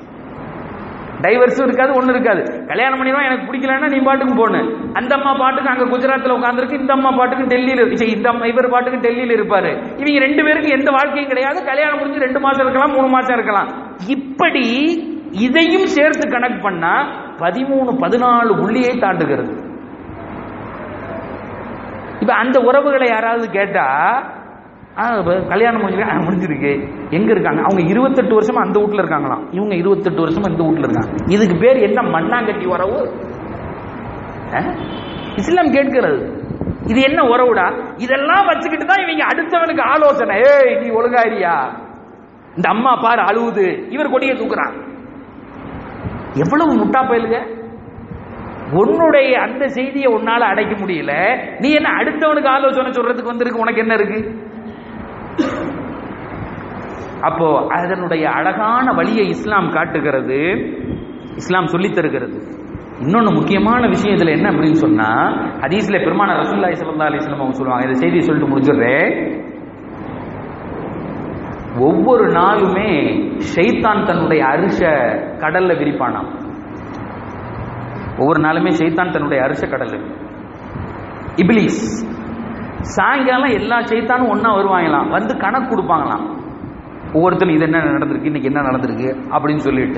டைவர்ஸும் இருக்காது ஒண்ணு இருக்காது கல்யாணம் பண்ணிடுவா எனக்கு பிடிக்கலன்னா நீ பாட்டுக்கு போன அந்த அம்மா பாட்டுக்கு அங்க குஜராத்ல உட்காந்துருக்கு இந்த அம்மா பாட்டுக்கு டெல்லியில இருக்கு இந்த அம்மா இவர் பாட்டுக்கு டெல்லியில இருப்பாரு இவங்க ரெண்டு பேருக்கு எந்த வாழ்க்கையும் கிடையாது கல்யாணம் முடிஞ்சு ரெண்டு மாசம் இருக்கலாம் மூணு மாசம் இருக்கலாம் இப்படி இதையும் சேர்த்து கணக்கு பண்ணா பதிமூணு பதினாலு புள்ளியை தாண்டுகிறது இப்ப அந்த உறவுகளை யாராவது கேட்டா கல்யாணம் முடிஞ்சிருக்கு முடிஞ்சிருக்கு எங்க இருக்காங்க அவங்க இருபத்தெட்டு வருஷமா அந்த வீட்டுல இருக்காங்களாம் இவங்க இருபத்தெட்டு வருஷமா இந்த வீட்டுல இருக்காங்க இதுக்கு பேர் என்ன மண்ணாங்கட்டி உறவு இஸ்லாம் கேட்கிறது இது என்ன உறவுடா இதெல்லாம் வச்சுக்கிட்டு தான் இவங்க அடுத்தவனுக்கு ஆலோசனை ஏய் நீ ஒழுங்காரியா இந்த அம்மா பாரு அழுவுது இவர் கொடியை தூக்குறான் எவ்வளவு முட்டா பயலுங்க உன்னுடைய அந்த செய்தியை உன்னால அடைக்க முடியல நீ என்ன அடுத்தவனுக்கு ஆலோசனை சொல்றதுக்கு வந்திருக்கு உனக்கு என்ன இருக்கு அப்போ அதனுடைய அழகான வழியை இஸ்லாம் காட்டுகிறது இஸ்லாம் சொல்லித் தருகிறது இன்னொன்னு முக்கியமான விஷயம் இதுல என்ன அப்படின்னு சொன்னா ஹதீஸ்ல பெருமான ரசூலுல்லாஹி ஸல்லல்லாஹு அலைஹி வஸல்லம் அவங்க சொல்லுவாங்க இந்த செய்தியை சொல்லிட்டு முடிச்சிடுறேன் ஒவ்வொரு நாளுமே ஷைத்தான் தன்னுடைய அரிச கடல்ல விரிப்பானாம் ஒவ்வொரு நாளுமே ஷைத்தான் தன்னுடைய அரிச கடல்ல இப்லீஸ் சாயங்காலம் எல்லா சைத்தானும் ஒண்ணா வருவாங்களாம் வந்து கணக்கு கொடுப்பாங்களாம் ஒவ்வொருத்தரும் இது என்ன நடந்திருக்கு இன்னைக்கு என்ன நடந்திருக்கு அப்படின்னு சொல்லிட்டு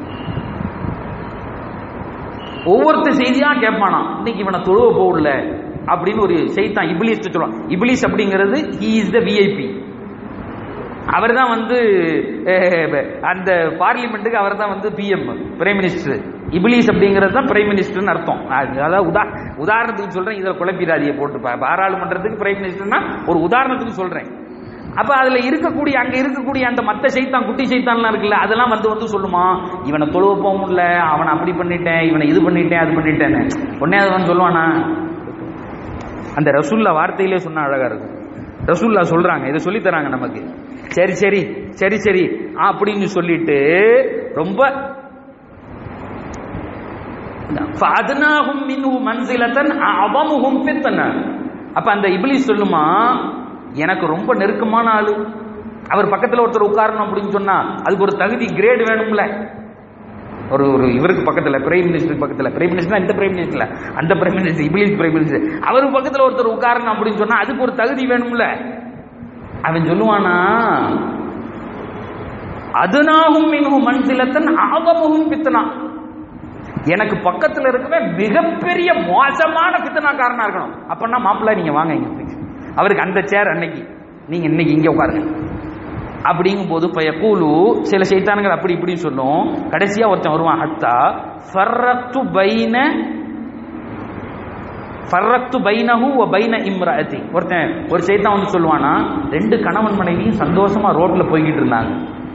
ஒவ்வொருத்த செய்தியா கேட்பானாம் இன்னைக்கு இவனை தொழுவ போகல அப்படின்னு ஒரு செய்தான் இபிலிஸ் சொல்லுவான் இபிலிஸ் அப்படிங்கிறது ஹி இஸ் த விஐபி அவர் தான் வந்து அஹ், அந்த பார்லிமெண்ட்டுக்கு அவர் தான் வந்து பிஎம் பிரைம் மினிஸ்டர் இபிலிஸ் அப்படிங்கிறது தான் பிரைம் மினிஸ்டர்னு அர்த்தம் அது- அதாவது உதா உதாரணத்துக்கு சொல்றேன் இதில் குழப்பிராதியை போட்டு பா- பாராளுமன்றத்துக்கு பிரைம் மினிஸ்டர்னா ஒரு உதாரணத்துக்கு சொல்றேன் அப்ப அதுல இருக்கக்கூடிய அங்க இருக்கக்கூடிய அந்த மத்த சைத்தான் குட்டி சைத்தான்லாம் இருக்குல்ல அதெல்லாம் வந்து வந்து சொல்லுமா இவனை தொழுவ போக முடியல அவனை அப்படி பண்ணிட்டேன் இவனை இது பண்ணிட்டேன் அது பண்ணிட்டேன்னு உடனே அது வந்து சொல்லுவானா அந்த ரசூல்லா வார்த்தையிலே சொன்னா அழகா இருக்கும் ரசூல்லா சொல்றாங்க இதை சொல்லி தராங்க நமக்கு சரி சரி சரி சரி அப்படின்னு சொல்லிட்டு ரொம்ப ஃபஅத்னாஹும் மின்ஹு மன்சிலத்தன் அவமுஹும் ஃபித்ன அப்ப அந்த இப்லீஸ் சொல்லுமா எனக்கு ரொம்ப நெருக்கமான ஆளு அவர் பக்கத்துல ஒருத்தர் உட்காரணும் அப்படின்னு சொன்னா அதுக்கு ஒரு தகுதி கிரேட் வேணும்ல ஒரு ஒரு இவருக்கு பக்கத்துல பிரைம் மினிஸ்டர் பக்கத்துல பிரைம் மினிஸ்டர் இந்த பிரைம் மினிஸ்டர்ல அந்த பிரைம் மினிஸ்டர் இபிலிஸ் பிரைம் மினிஸ்டர் அவருக்கு பக்கத்துல ஒருத்தர் உட்காரணும் அப்படின்னு சொன்னா அதுக்கு ஒரு தகுதி வேணும்ல அவன் சொல்லுவானா அதுனாகும் மிகவும் மன்சிலத்தன் ஆவமுகும் பித்தனா எனக்கு பக்கத்துல இருக்கவே மிகப்பெரிய மோசமான பித்தனாக்காரனா இருக்கணும் அப்பன்னா மாப்பிள்ளை நீங்க வாங்க இங்க அவருக்கு அந்த சேர் அன்னைக்கு நீங்க இன்னைக்கு இங்க உட்காருங்க அப்படிங்கும் போது பயக்கூலு சில சைத்தானுங்கள் அப்படி இப்படி சொல்லும் கடைசியா ஒருத்தன் வருவான் ஹத்தா ஃபர்ரக்து பைன ஃபர்ரக்து பைனஹு வ பைன இம்ராஅதி ஒருத்தன் ஒரு சைத்தான் வந்து சொல்லுவானா ரெண்டு கணவன் மனைவியும் சந்தோஷமா ரோட்ல போய்கிட்டு இருந்தாங்க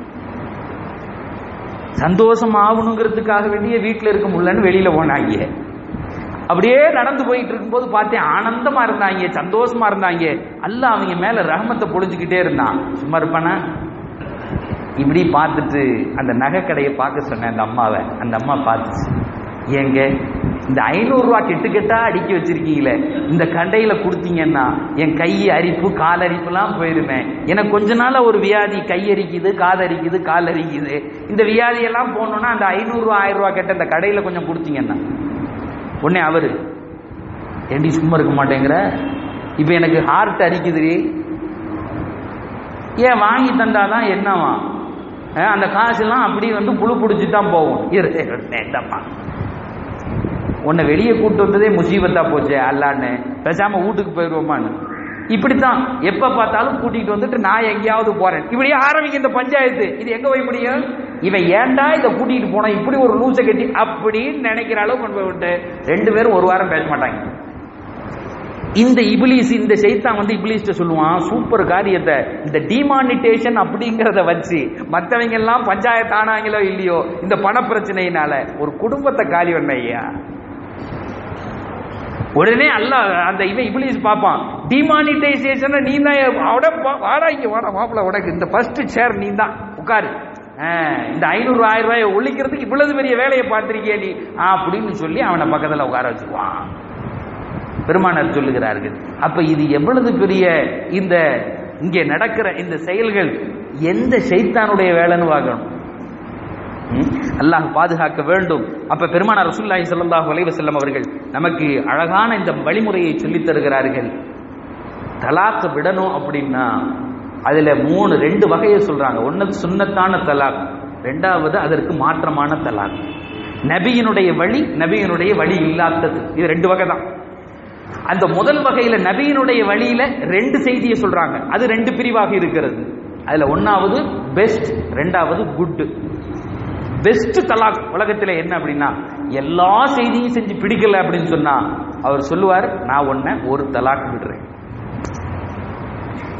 சந்தோஷம் ஆகணுங்கிறதுக்காக வேண்டிய வீட்டில் இருக்க முடியலன்னு வெளியில போனாங்க அப்படியே நடந்து போயிட்டு இருக்கும்போது பார்த்தேன் ஆனந்தமா இருந்தாங்க சந்தோஷமா இருந்தாங்க அல்ல அவங்க மேல ரஹமத்தை பொழிஞ்சுக்கிட்டே இருந்தான் சும்மா இருப்பானா இப்படி பார்த்துட்டு அந்த நகை கடையை பார்க்க சொன்னேன் அந்த அம்மாவை அந்த அம்மா பார்த்துச்சு ஏங்க இந்த ஐநூறு ரூபா கெட்டு கெட்டா அடுக்கி வச்சிருக்கீங்களே இந்த கண்டையில கொடுத்தீங்கன்னா என் கை அரிப்பு கால் அரிப்புலாம் போயிருமே எனக்கு கொஞ்ச நாளா ஒரு வியாதி கை அரிக்குது கால் அரிக்குது கால் அரிக்குது இந்த வியாதியெல்லாம் போனோம்னா அந்த ஐநூறு ரூபா ஆயிரம் ரூபா கெட்ட இந்த கடையில கொஞ்சம் கொடுத்தீங்கன்னா உடனே அவரு ஏண்டி சும்மா இருக்க மாட்டேங்கிற இப்போ எனக்கு ஹார்ட் அரிக்குது ஏன் வாங்கி தந்தாதான் என்னவா அஹ் அந்த காசுலாம் அப்படியே வந்து புழு பிடிச்சி தான் போகும் இரு என்னப்பா உன்னை வெளியே கூட்டு வந்ததே முசீபத்தா போச்சே அல்லான்னு பேசாம வீட்டுக்கு போயிடுவோமான்னு இப்படித்தான் எப்ப பார்த்தாலும் கூட்டிட்டு வந்துட்டு நான் எங்கேயாவது போறேன் இப்படியே ஆரம்பிக்க இந்த பஞ்சாயத்து இது எங்க போய் முடியும் இவன் ஏன்டா இதை கூட்டிட்டு போனா இப்படி ஒரு லூசை கட்டி அப்படின்னு நினைக்கிற அளவு கொண்டு போய் விட்டு ரெண்டு பேரும் ஒரு வாரம் பேச மாட்டாங்க இந்த இபிலிஸ் இந்த சைத்தான் வந்து இபிலிஸ்ட சொல்லுவான் சூப்பர் காரியத்தை இந்த டிமானிட்டேஷன் அப்படிங்கறத வச்சு மத்தவங்க எல்லாம் பஞ்சாயத்து ஆனாங்களோ இல்லையோ இந்த பண பிரச்சனையினால ஒரு குடும்பத்தை காலி பண்ண ஐயா உடனே அல்ல அந்த இவன் இபிலிஸ் பார்ப்பான் டிமானிட்டைசேஷன் நீ தான் அவட வாடா இங்க வாடா மாப்பிள்ள உனக்கு இந்த ஃபர்ஸ்ட் சேர் நீ தான் உட்காரு ஆஹ், இந்த ஐநூறு ஆயிரம் ரூபாயை ஒழிக்கிறதுக்கு இவ்வளவு பெரிய வேலையை பார்த்திருக்கிய நீ அப்படின்னு சொல்லி அவனை பக்கத்துல உட்கார வச்சுக்குவான் பெருமானார் சொல்லுகிறார்கள் அப்ப இது எவ்வளவு பெரிய இந்த இங்கே நடக்கிற இந்த செயல்கள் எந்த சைத்தானுடைய வேலைன்னு பார்க்கணும் ம்? அல்லாஹ் பாதுகாக்க வேண்டும் அப்ப பெருமானார் ரசூலுல்லாஹி ஸல்லல்லாஹு அலைஹி வஸல்லம் அவர்கள் நமக்கு அழகான இந்த வழிமுறையை சொல்லித் தருகிறார்கள் தலாக் விடணும் அப்படின்னா அதுல மூணு ரெண்டு வகையை சொல்றாங்க ஒண்ணு சுன்னத்தான தலாக் ரெண்டாவது அதற்கு மாற்றமான தலாக் நபியினுடைய வழி நபியினுடைய வழி இல்லாதது இது ரெண்டு வகை தான் அந்த முதல் வகையில நபியினுடைய வழியில ரெண்டு செய்தியை சொல்றாங்க அது ரெண்டு பிரிவாக இருக்கிறது அதுல ஒன்னாவது பெஸ்ட் ரெண்டாவது குட் பெஸ்ட் தலாக் உலகத்துல என்ன அப்படின்னா எல்லா செய்தியும் செஞ்சு பிடிக்கல அப்படின்னு சொன்னா அவர் சொல்லுவார் நான் உன்னை ஒரு தலாக் விடுறேன்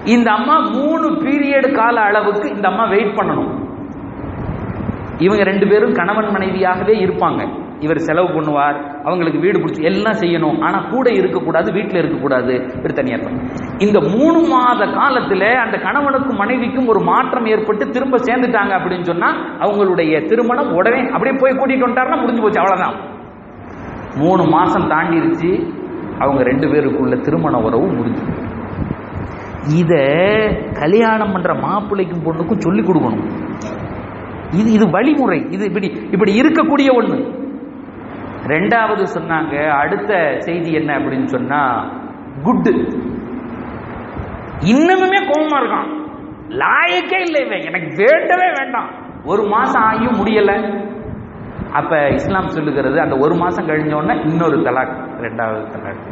இந்த அம்மா மூணு பீரியட் கால அளவுக்கு இந்த அம்மா வெயிட் பண்ணணும் இவங்க ரெண்டு பேரும் கணவன் மனைவியாகவே இருப்பாங்க இவர் செலவு பண்ணுவார் அவங்களுக்கு வீடு பிடிச்சி எல்லாம் செய்யணும் ஆனா கூட இருக்கக்கூடாது வீட்டில் இருக்கக்கூடாது இவர் தனியா இருப்பாங்க இந்த மூணு மாத காலத்துல அந்த கணவனுக்கும் மனைவிக்கும் ஒரு மாற்றம் ஏற்பட்டு திரும்ப சேர்ந்துட்டாங்க அப்படின்னு சொன்னா அவங்களுடைய திருமணம் உடனே அப்படியே போய் கூட்டிட்டு வந்துட்டாருன்னா முடிஞ்சு போச்சு அவ்வளவுதான் மூணு மாசம் தாண்டிருச்சு அவங்க ரெண்டு பேருக்குள்ள திருமண உறவு முடிஞ்சு இத கல்யாணம் பண்ற மாப்பிள்ளைக்கும் பொண்ணுக்கும் சொல்லி கொடுக்கணும் இது இது வழிமுறை இது இப்படி இப்படி இருக்கக்கூடிய ஒண்ணு ரெண்டாவது சொன்னாங்க அடுத்த செய்தி என்ன அப்படின்னு சொன்னா குட்டு இன்னமுமே கோபமா இருக்கான் லாயக்கே இல்லை இவன் எனக்கு வேண்டவே வேண்டாம் ஒரு மாசம் ஆகியும் முடியல அப்ப இஸ்லாம் சொல்லுகிறது அந்த ஒரு மாசம் கழிஞ்ச உடனே இன்னொரு தலாக் ரெண்டாவது தலாக்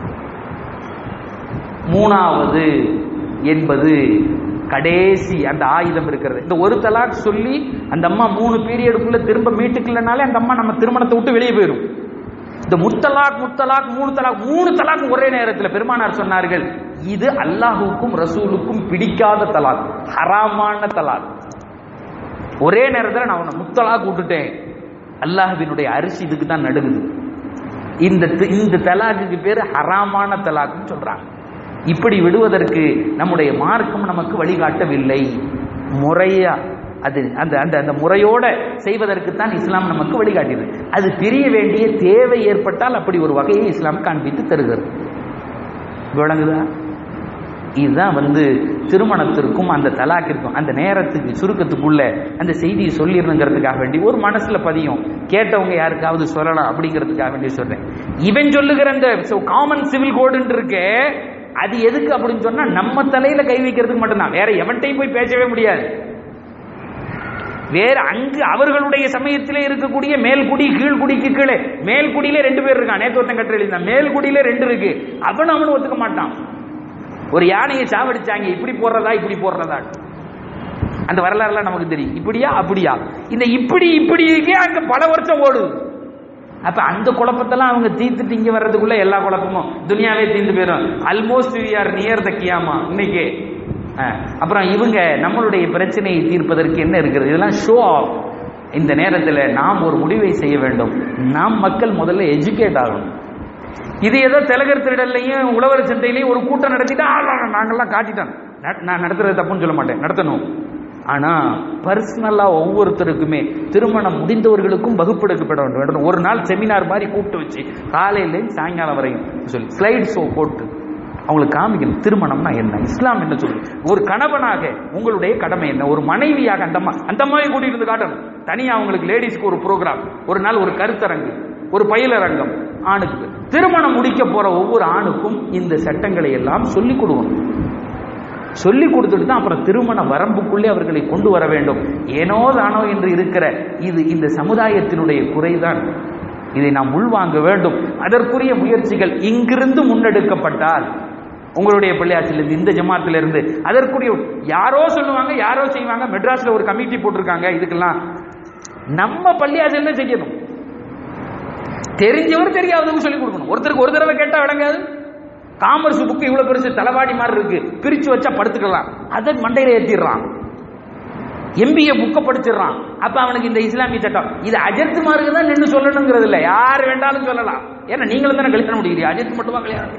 மூணாவது என்பது கடைசி அந்த ஆயுதம் இருக்கிறது இந்த ஒரு தலாக் சொல்லி அந்த அம்மா மூணு பீரியடுக்குள்ள திரும்ப மீட்டுக்கலனாலே அந்த அம்மா நம்ம திருமணத்தை விட்டு வெளியே போயிடும் இந்த முத்தலாக் முத்தலாக் மூணு தலாக் மூணு தலாக் ஒரே நேரத்தில் பெருமானார் சொன்னார்கள் இது அல்லாஹுக்கும் ரசூலுக்கும் பிடிக்காத தலாக் ஹராமான தலாக் ஒரே நேரத்தில் நான் உன்னை முத்தலாக் விட்டுட்டேன் அல்லாஹ்வினுடைய அரிசி இதுக்கு தான் நடுங்குது இந்த இந்த தலாக்குக்கு பேர் ஹராமான தலாக்குன்னு சொல்றாங்க இப்படி விடுவதற்கு நம்முடைய மார்க்கம் நமக்கு வழிகாட்டவில்லை முறையா அது அந்த அந்த அந்த முறையோட செய்வதற்கு தான் இஸ்லாம் நமக்கு வழிகாட்டியது அது பிரிய வேண்டிய தேவை ஏற்பட்டால் அப்படி ஒரு வகையை இஸ்லாம் காண்பித்து தருகிறது விளங்குதா இதுதான் வந்து திருமணத்திற்கும் அந்த தலாக்கிற்கும் அந்த நேரத்துக்கு சுருக்கத்துக்குள்ள அந்த செய்தியை சொல்லிடணுங்கிறதுக்காக வேண்டி ஒரு மனசுல பதியும் கேட்டவங்க யாருக்காவது சொல்லலாம் அப்படிங்கிறதுக்காக வேண்டி சொல்றேன் இவன் சொல்லுகிற அந்த காமன் சிவில் கோடுன்னு இருக்கே அது எதுக்கு அப்படின்னு சொன்னா நம்ம தலையில கை வைக்கிறதுக்கு மட்டும்தான் வேற எவன்ட்டையும் போய் பேசவே முடியாது வேற அங்கு அவர்களுடைய சமயத்திலே இருக்கக்கூடிய மேல்குடி கீழ்குடிக்கு கீழே மேல்குடியில ரெண்டு பேர் இருக்கான் நேத்து ஒருத்தன் கட்டுரை எழுதினான் மேல்குடியில ரெண்டு இருக்கு அவன் அவனு ஒத்துக்க மாட்டான் ஒரு யானையை சாவடிச்சாங்க இப்படி போடுறதா இப்படி போடுறதா அந்த வரலாறுலாம் நமக்கு தெரியும் இப்படியா அப்படியா இந்த இப்படி இப்படி இருக்கே அங்க பல வருஷம் ஓடுது அப்ப அந்த குழப்பத்தெல்லாம் அவங்க தீர்த்துட்டு இங்க வர்றதுக்குள்ள எல்லா குழப்பமும் துனியாவே தீர்ந்து போயிடும் almost we are near the கியாமா இன்னைக்கு அப்புறம் இவங்க நம்மளுடைய பிரச்சனையை தீர்ப்பதற்கு என்ன இருக்கிறது இதெல்லாம் ஷோ ஆஃப் இந்த நேரத்தில் நாம் ஒரு முடிவை செய்ய வேண்டும் நாம் மக்கள் முதல்ல எஜுகேட் ஆகணும் இது ஏதோ திலகர் திருடல்லையும் உழவர் சந்தையிலையும் ஒரு கூட்டம் நடத்திட்டா நாங்கெல்லாம் காட்டிட்டோம் நான் நடத்துறது தப்புன்னு சொல்ல மாட்டேன் நடத்தணும் ஆனா பர்சனலா ஒவ்வொருத்தருக்குமே திருமணம் முடிந்தவர்களுக்கும் வகுப்பெடுக்கப்பட வேண்டும் ஒரு நாள் செமினார் மாதிரி கூப்பிட்டு வச்சு காலையில சாயங்காலம் வரையும் சொல்லி ஸ்லைட் ஷோ போட்டு அவங்களுக்கு காமிக்கணும் திருமணம்னா என்ன இஸ்லாம் என்ன சொல்லு ஒரு கணவனாக உங்களுடைய கடமை என்ன ஒரு மனைவியாக அந்த அம்மா அந்த அம்மாவை கூட்டிட்டு இருந்து காட்டணும் தனியா அவங்களுக்கு லேடிஸ்க்கு ஒரு ப்ரோக்ராம் ஒரு நாள் ஒரு கருத்தரங்கு ஒரு பயிலரங்கம் ஆணுக்கு திருமணம் முடிக்க போற ஒவ்வொரு ஆணுக்கும் இந்த சட்டங்களை எல்லாம் சொல்லிக் கொடுக்கணும் சொல்லி கொடுத்துட்டு தான் அப்புறம் திருமண வரம்புக்குள்ளே அவர்களை கொண்டு வர வேண்டும் ஏனோ தானோ என்று இருக்கிற இது இந்த சமுதாயத்தினுடைய குறைதான் இதை நாம் உள்வாங்க வேண்டும் அதற்குரிய முயற்சிகள் இங்கிருந்து முன்னெடுக்கப்பட்டால் உங்களுடைய பிள்ளையாச்சிலிருந்து இந்த ஜமாத்திலிருந்து அதற்குரிய யாரோ சொல்லுவாங்க யாரோ செய்வாங்க மெட்ராஸ்ல ஒரு கமிட்டி போட்டிருக்காங்க இதுக்கெல்லாம் நம்ம பள்ளியாசில செய்யணும் தெரிஞ்சவர் தெரியாதவங்க சொல்லி கொடுக்கணும் ஒருத்தருக்கு ஒரு தடவை கேட்டா விளங்காது காமர்ஸ் புக்கு இவ்வளவு பெருசு தலைவாடி மாதிரி இருக்கு பிரிச்சு வச்சா படுத்துக்கலாம் அதை மண்டையில ஏத்திடுறான் எம்பிஏ புக்கை படிச்சிடறான் அப்ப அவனுக்கு இந்த இஸ்லாமிய சட்டம் இது அஜித் மார்க்கு தான் நின்று சொல்லணுங்கிறது இல்ல யார் வேண்டாலும் சொல்லலாம் ஏன்னா நீங்களும் தானே கல்யாணம் முடிக்கிறீங்க அஜித் மட்டுமா கல்யாணம்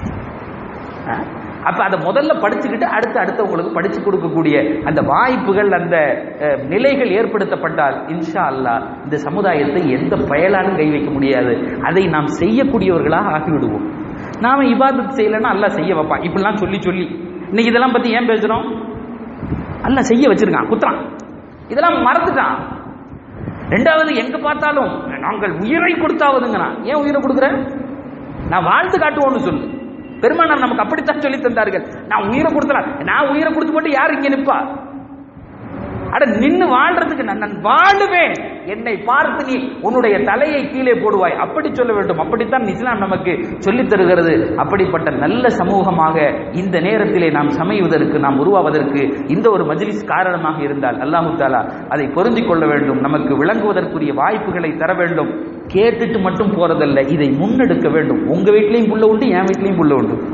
அப்ப அதை முதல்ல படிச்சுக்கிட்டு அடுத்து அடுத்தவங்களுக்கு படிச்சு கொடுக்கக்கூடிய அந்த வாய்ப்புகள் அந்த நிலைகள் ஏற்படுத்தப்பட்டால் இன்ஷா அல்லா இந்த சமுதாயத்தை எந்த பயலாலும் கை வைக்க முடியாது அதை நாம் செய்யக்கூடியவர்களாக ஆக்கிவிடுவோம் நாம இபாதத் செய்யலைன்னா அல்லா செய்ய வைப்பான் இப்படிலாம் சொல்லி சொல்லி இன்னைக்கு இதெல்லாம் பத்தி ஏன் பேசுறோம் அல்ல செய்ய வச்சிருக்கான் குத்துறான் இதெல்லாம் மறந்துட்டான் ரெண்டாவது எங்க பார்த்தாலும் நாங்கள் உயிரை கொடுத்தாவதுங்கிறான் ஏன் உயிரை கொடுக்குற நான் வாழ்ந்து காட்டுவோம்னு சொல்லு பெருமானார் நமக்கு அப்படித்தான் சொல்லி தந்தார்கள் நான் உயிரை கொடுத்தலாம் நான் உயிரை கொடுத்து போட்டு யார் இங்க நிப்பா அட நின்னு வாழ்றதுக்கு நான் நான் வாழுவேன் என்னை பார்த்து நீ உன்னுடைய தலையை கீழே போடுவாய் அப்படி சொல்ல வேண்டும் அப்படித்தான் இஸ்லாம் நமக்கு சொல்லித் தருகிறது அப்படிப்பட்ட நல்ல சமூகமாக இந்த நேரத்திலே நாம் சமைவதற்கு நாம் உருவாவதற்கு இந்த ஒரு மஜ்லிஸ் காரணமாக இருந்தால் அல்லாஹு தாலா அதை பொருந்திக் கொள்ள வேண்டும் நமக்கு விளங்குவதற்குரிய வாய்ப்புகளை தர வேண்டும் கேட்டுட்டு மட்டும் போறதல்ல இதை முன்னெடுக்க வேண்டும் உங்க வீட்லயும் புள்ள உண்டு என் வீட்லயும் புள்ள உண்டு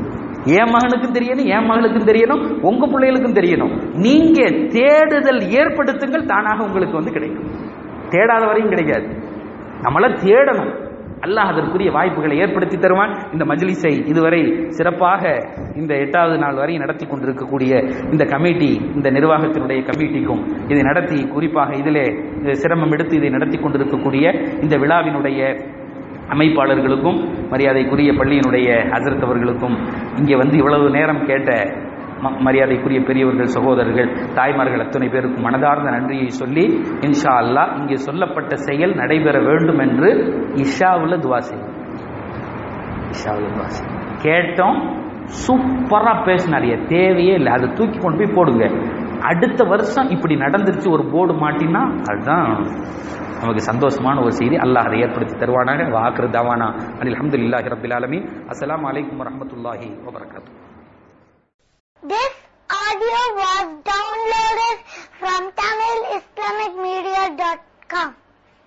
என் மகனுக்கும் தெரியணும் என் மகளுக்கும் தெரியணும் உங்க பிள்ளைகளுக்கும் தெரியணும் நீங்க தேடுதல் ஏற்படுத்துங்கள் தானாக உங்களுக்கு வந்து கிடைக்கும் தேடாத வரையும் கிடைக்காது நம்மள தேடணும் அல்லாஹ் அதற்குரிய வாய்ப்புகளை ஏற்படுத்தி தருவான் இந்த மஜ்லிஸை இதுவரை சிறப்பாக இந்த எட்டாவது நாள் வரை நடத்தி கொண்டிருக்கக்கூடிய இந்த கமிட்டி இந்த நிர்வாகத்தினுடைய கமிட்டிக்கும் இதை நடத்தி குறிப்பாக இதிலே சிரமம் எடுத்து இதை நடத்தி கொண்டிருக்கக்கூடிய இந்த விழாவினுடைய அமைப்பாளர்களுக்கும் மரியாதைக்குரிய பள்ளியினுடைய ஹசரத் அவர்களுக்கும் இங்கே வந்து இவ்வளவு நேரம் கேட்ட ம- மரியாதைக்குரிய பெரியவர்கள் சகோதரர்கள் தாய்மார்கள் அத்தனை பேருக்கும் மனதார்ந்த நன்றியை சொல்லி இன்ஷா அல்லாஹ் இங்கே சொல்லப்பட்ட செயல் நடைபெற வேண்டும் என்று இஷாவுல துவா செய்யும் இஷாவுல துவா செய்யும் கேட்டோம் சூப்பரா பேசினார் தேவையே இல்லை அதை தூக்கி கொண்டு போய் போடுங்க அடுத்த வருஷம் இப்படி நடந்துருச்சு ஒரு போர்டு மாட்டினா அதுதான் நமக்கு சந்தோஷமான ஒரு செய்தி அல்லாஹ் அதை ஏற்படுத்தி தருவானாக வாக்குறு தவானா அனில் அல்ஹம்துலில்லாஹி ரப்பில் ஆலமீன் அஸ்ஸலாமு அலைக்கும் வரஹ்மத்துல்லாஹி வபரகாத்துஹு This audio was downloaded from TamilIslamicMedia.com.